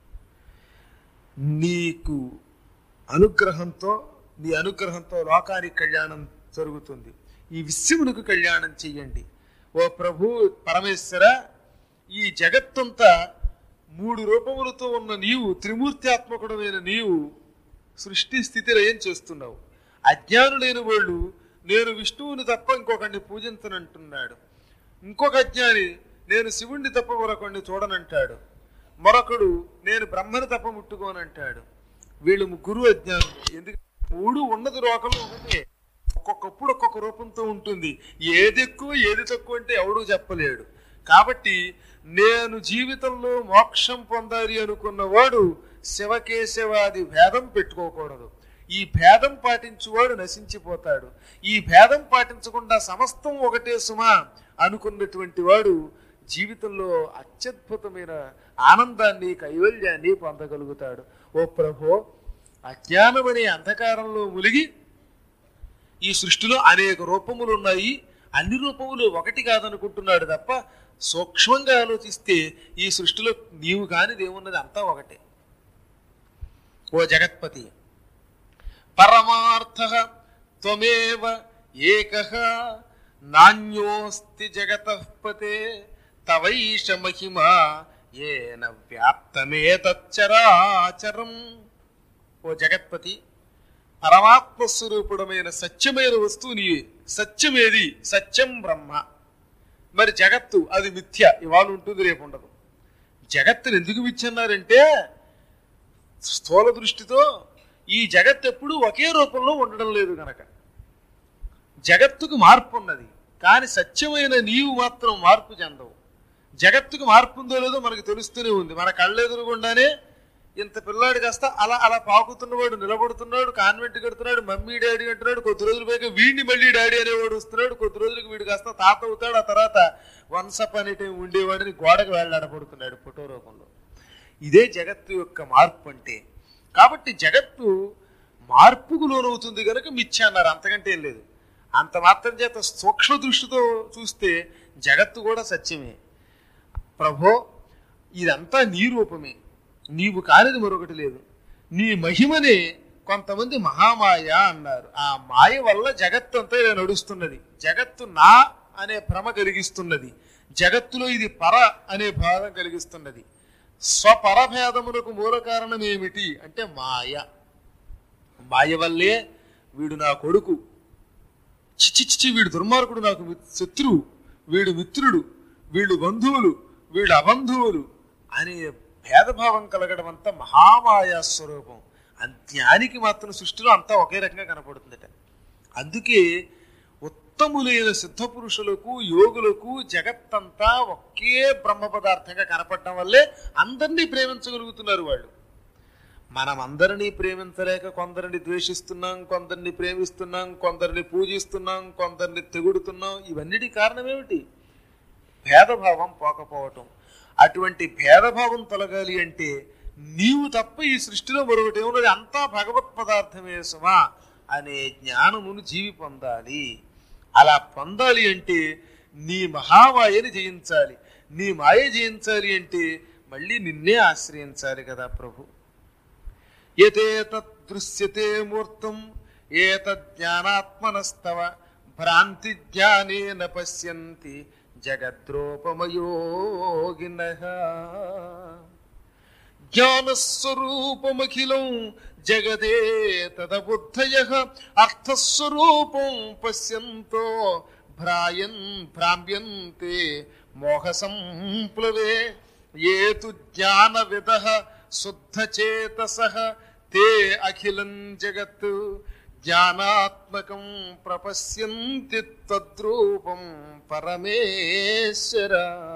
నీకు అనుగ్రహంతో నీ అనుగ్రహంతో లోకానికి కళ్యాణం జరుగుతుంది ఈ విశ్వమునకు కళ్యాణం చెయ్యండి ఓ ప్రభు పరమేశ్వర ఈ జగత్తంతా మూడు రూపములతో ఉన్న నీవు త్రిమూర్త్యాత్మకుడమైన నీవు సృష్టి స్థితి లయం చేస్తున్నావు అజ్ఞానులైన వాళ్ళు నేను విష్ణువుని తప్ప ఇంకొకడిని పూజించనంటున్నాడు ఇంకొక అజ్ఞాని నేను శివుణ్ణి తప్ప మరొకడిని చూడనంటాడు మరొకడు నేను బ్రహ్మని తప్ప ముట్టుకోనంటాడు వీళ్ళు ముగ్గురు అజ్ఞానులు ఎందుకంటే మూడు ఉన్నది లోకంలో ఒకటే ఒక్కొక్కప్పుడు ఒక్కొక్క రూపంతో ఉంటుంది ఏది ఎక్కువ ఏది తక్కువ అంటే ఎవడూ చెప్పలేడు కాబట్టి నేను జీవితంలో మోక్షం పొందాలి అనుకున్నవాడు శివకేశవాది భేదం పెట్టుకోకూడదు ఈ భేదం పాటించువాడు నశించిపోతాడు ఈ భేదం పాటించకుండా సమస్తం ఒకటే సుమా అనుకున్నటువంటి వాడు జీవితంలో అత్యద్భుతమైన ఆనందాన్ని కైవల్యాన్ని పొందగలుగుతాడు ఓ ప్రభో అజ్ఞానమనే అంధకారంలో ములిగి ఈ సృష్టిలో అనేక రూపములు ఉన్నాయి అన్ని రూపములు ఒకటి కాదనుకుంటున్నాడు తప్ప సూక్ష్మంగా ఆలోచిస్తే ఈ సృష్టిలో నీవు కానిది ఏమున్నది అంతా ఒకటే ఓ జగత్పతి పరమార్థ త్వమేవ ఏక నాణ్యోస్తి జగతపతే తవైష మహిమా ఏన వ్యాప్తమే తచ్చరాచరం ఓ జగత్పతి పరమాత్మ స్వరూపుడమైన సత్యమైన వస్తువు నీ సత్యమేది సత్యం బ్రహ్మ మరి జగత్తు అది మిథ్య ఇవాళ ఉంటుంది రేపు ఉండదు జగత్తుని ఎందుకు మిథ్యన్నారంటే స్థూల దృష్టితో ఈ జగత్ ఎప్పుడూ ఒకే రూపంలో ఉండడం లేదు గనక జగత్తుకు మార్పు ఉన్నది కానీ సత్యమైన నీవు మాత్రం మార్పు చెందవు జగత్తుకు మార్పు ఉందో లేదో మనకు తెలుస్తూనే ఉంది మన కళ్ళెదురుగుండానే ఇంత పిల్లాడు కాస్త అలా అలా పాకుతున్నవాడు నిలబడుతున్నాడు కాన్వెంట్ కడుతున్నాడు మమ్మీ డాడీ అంటున్నాడు కొద్ది రోజులు పోయాక వీడిని మళ్ళీ డాడీ అనేవాడు వస్తున్నాడు కొద్ది రోజులకు వీడు కాస్త తాత అవుతాడు ఆ తర్వాత వన్స్ అప్ అనే టైం ఉండేవాడిని గోడకు వేళ్లాడబడుతున్నాడు ఫోటో రూపంలో ఇదే జగత్తు యొక్క మార్పు అంటే కాబట్టి జగత్తు మార్పుకు లోనవుతుంది కనుక మిథ్య అన్నారు అంతకంటే ఏం లేదు అంత మాత్రం చేత సూక్ష్మ దృష్టితో చూస్తే జగత్తు కూడా సత్యమే ప్రభో ఇదంతా నీ రూపమే నీవు కానిది మరొకటి లేదు నీ మహిమనే కొంతమంది మహామాయ అన్నారు ఆ మాయ వల్ల జగత్తంతా ఇలా నడుస్తున్నది జగత్తు నా అనే భ్రమ కలిగిస్తున్నది జగత్తులో ఇది పర అనే భావం కలిగిస్తున్నది స్వపరభేదములకు మూల కారణం ఏమిటి అంటే మాయ మాయ వల్లే వీడు నా కొడుకు చిచి చిచి వీడు దుర్మార్గుడు నాకు మి- శత్రువు వీడు మిత్రుడు వీళ్ళు బంధువులు వీళ్ళు అబంధువులు అనే భేదభావం కలగడం అంతా మహామాయా స్వరూపం జ్ఞానికి మాత్రం సృష్టిలో అంతా ఒకే రకంగా కనపడుతుందట అందుకే ఉత్తములైన సిద్ధ పురుషులకు యోగులకు జగత్తంతా ఒకే బ్రహ్మ పదార్థంగా కనపడటం వల్లే అందరినీ ప్రేమించగలుగుతున్నారు వాళ్ళు మనం అందరినీ ప్రేమించలేక కొందరిని ద్వేషిస్తున్నాం కొందరిని ప్రేమిస్తున్నాం కొందరిని పూజిస్తున్నాం కొందరిని తెగుడుతున్నాం ఇవన్నిటి కారణం ఏమిటి భేదభావం పోకపోవటం అటువంటి భేదభావం తొలగాలి అంటే నీవు తప్ప ఈ సృష్టిలో మరొకటి ఏమున్నది అంతా భగవత్ పదార్థమే సుమా అనే జ్ఞానమును జీవి పొందాలి అలా పొందాలి అంటే నీ మహామాయని జయించాలి నీ మాయ జయించాలి అంటే మళ్ళీ నిన్నే ఆశ్రయించాలి కదా ప్రభు యతేతదృశ్యతే మూర్తం ఏతజ్ఞానాత్మనస్తవ భ్రాంతి జ్ఞానేన పశ్యంతి జగద్రూపమయోగిన జ్ఞానస్వరూపమఖిలం జగదే తదబుద్ధయ అర్థస్వరూపం పశ్యంతో భ్రాయన్ భ్రామ్యంతే మోహ సంప్లవే ఏతు జ్ఞాన విద శుద్ధచేతస తే అఖిలం జగత్ జ్ఞానాత్మకం ప్రపశ్యంతి తద్రూపం పరమేశ్వర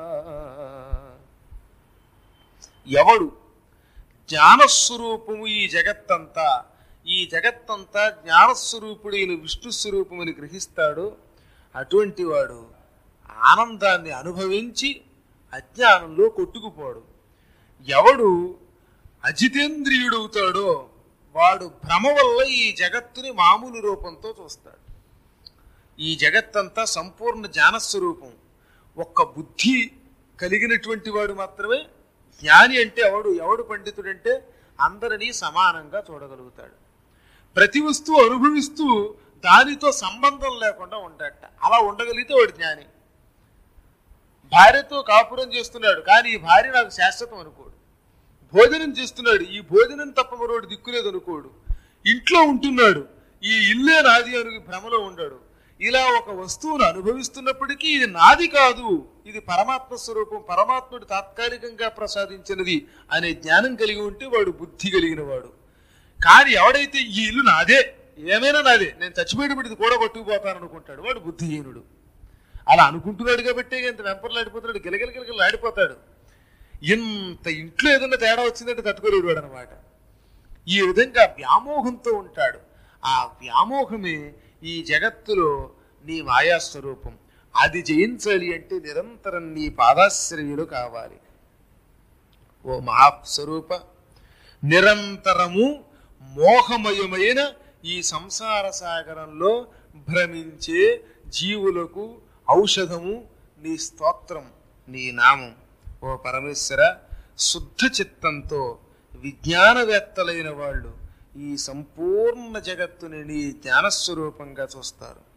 ఎవడు జ్ఞానస్వరూపము ఈ జగత్తంతా ఈ జగత్తంతా జ్ఞానస్వరూపుడైన విష్ణు స్వరూపమని గ్రహిస్తాడో అటువంటి వాడు ఆనందాన్ని అనుభవించి అజ్ఞానంలో కొట్టుకుపోడు ఎవడు అజితేంద్రియుడవుతాడో వాడు భ్రమ వల్ల ఈ జగత్తుని మామూలు రూపంతో చూస్తాడు ఈ జగత్తంతా సంపూర్ణ జ్ఞానస్వరూపం ఒక్క బుద్ధి కలిగినటువంటి వాడు మాత్రమే జ్ఞాని అంటే ఎవడు ఎవడు పండితుడంటే అందరినీ సమానంగా చూడగలుగుతాడు ప్రతి వస్తువు అనుభవిస్తూ దానితో సంబంధం లేకుండా ఉండట అలా ఉండగలిగితే వాడు జ్ఞాని భార్యతో కాపురం చేస్తున్నాడు కానీ ఈ భార్య నాకు శాశ్వతం అనుకోడు భోజనం చేస్తున్నాడు ఈ భోజనం తప్ప మరొకటి దిక్కులేదు అనుకోడు ఇంట్లో ఉంటున్నాడు ఈ ఇల్లే నాది అని భ్రమలో ఉండాడు ఇలా ఒక వస్తువును అనుభవిస్తున్నప్పటికీ ఇది నాది కాదు ఇది పరమాత్మ స్వరూపం పరమాత్ముడు తాత్కాలికంగా ప్రసాదించినది అనే జ్ఞానం కలిగి ఉంటే వాడు బుద్ధి కలిగిన వాడు కానీ ఎవడైతే ఈ ఇల్లు నాదే ఏమైనా నాదే నేను చచ్చిపోయేటప్పుడు ఇది కూడా పట్టుకుపోతాను అనుకుంటాడు వాడు బుద్ధిహీనుడు అలా అనుకుంటున్నాడు కాబట్టి ఇంత వెంపర్లాడిపోతున్నాడు గిలగిల గిలగిల ఆడిపోతాడు ఇంత ఇంట్లో ఏదైనా తేడా వచ్చిందంటే తట్టుకోలేడు వాడు అనమాట ఈ విధంగా వ్యామోహంతో ఉంటాడు ఆ వ్యామోహమే ఈ జగత్తులో నీ మాయాస్వరూపం అది జయించాలి అంటే నిరంతరం నీ పాదాశ్రయులు కావాలి ఓ మహాస్వరూప నిరంతరము మోహమయమైన ఈ సంసార సాగరంలో భ్రమించే జీవులకు ఔషధము నీ స్తోత్రం నీ నామం ఓ పరమేశ్వర శుద్ధ చిత్తంతో విజ్ఞానవేత్తలైన వాళ్ళు ఈ సంపూర్ణ జగత్తుని నీ జ్ఞానస్వరూపంగా చూస్తారు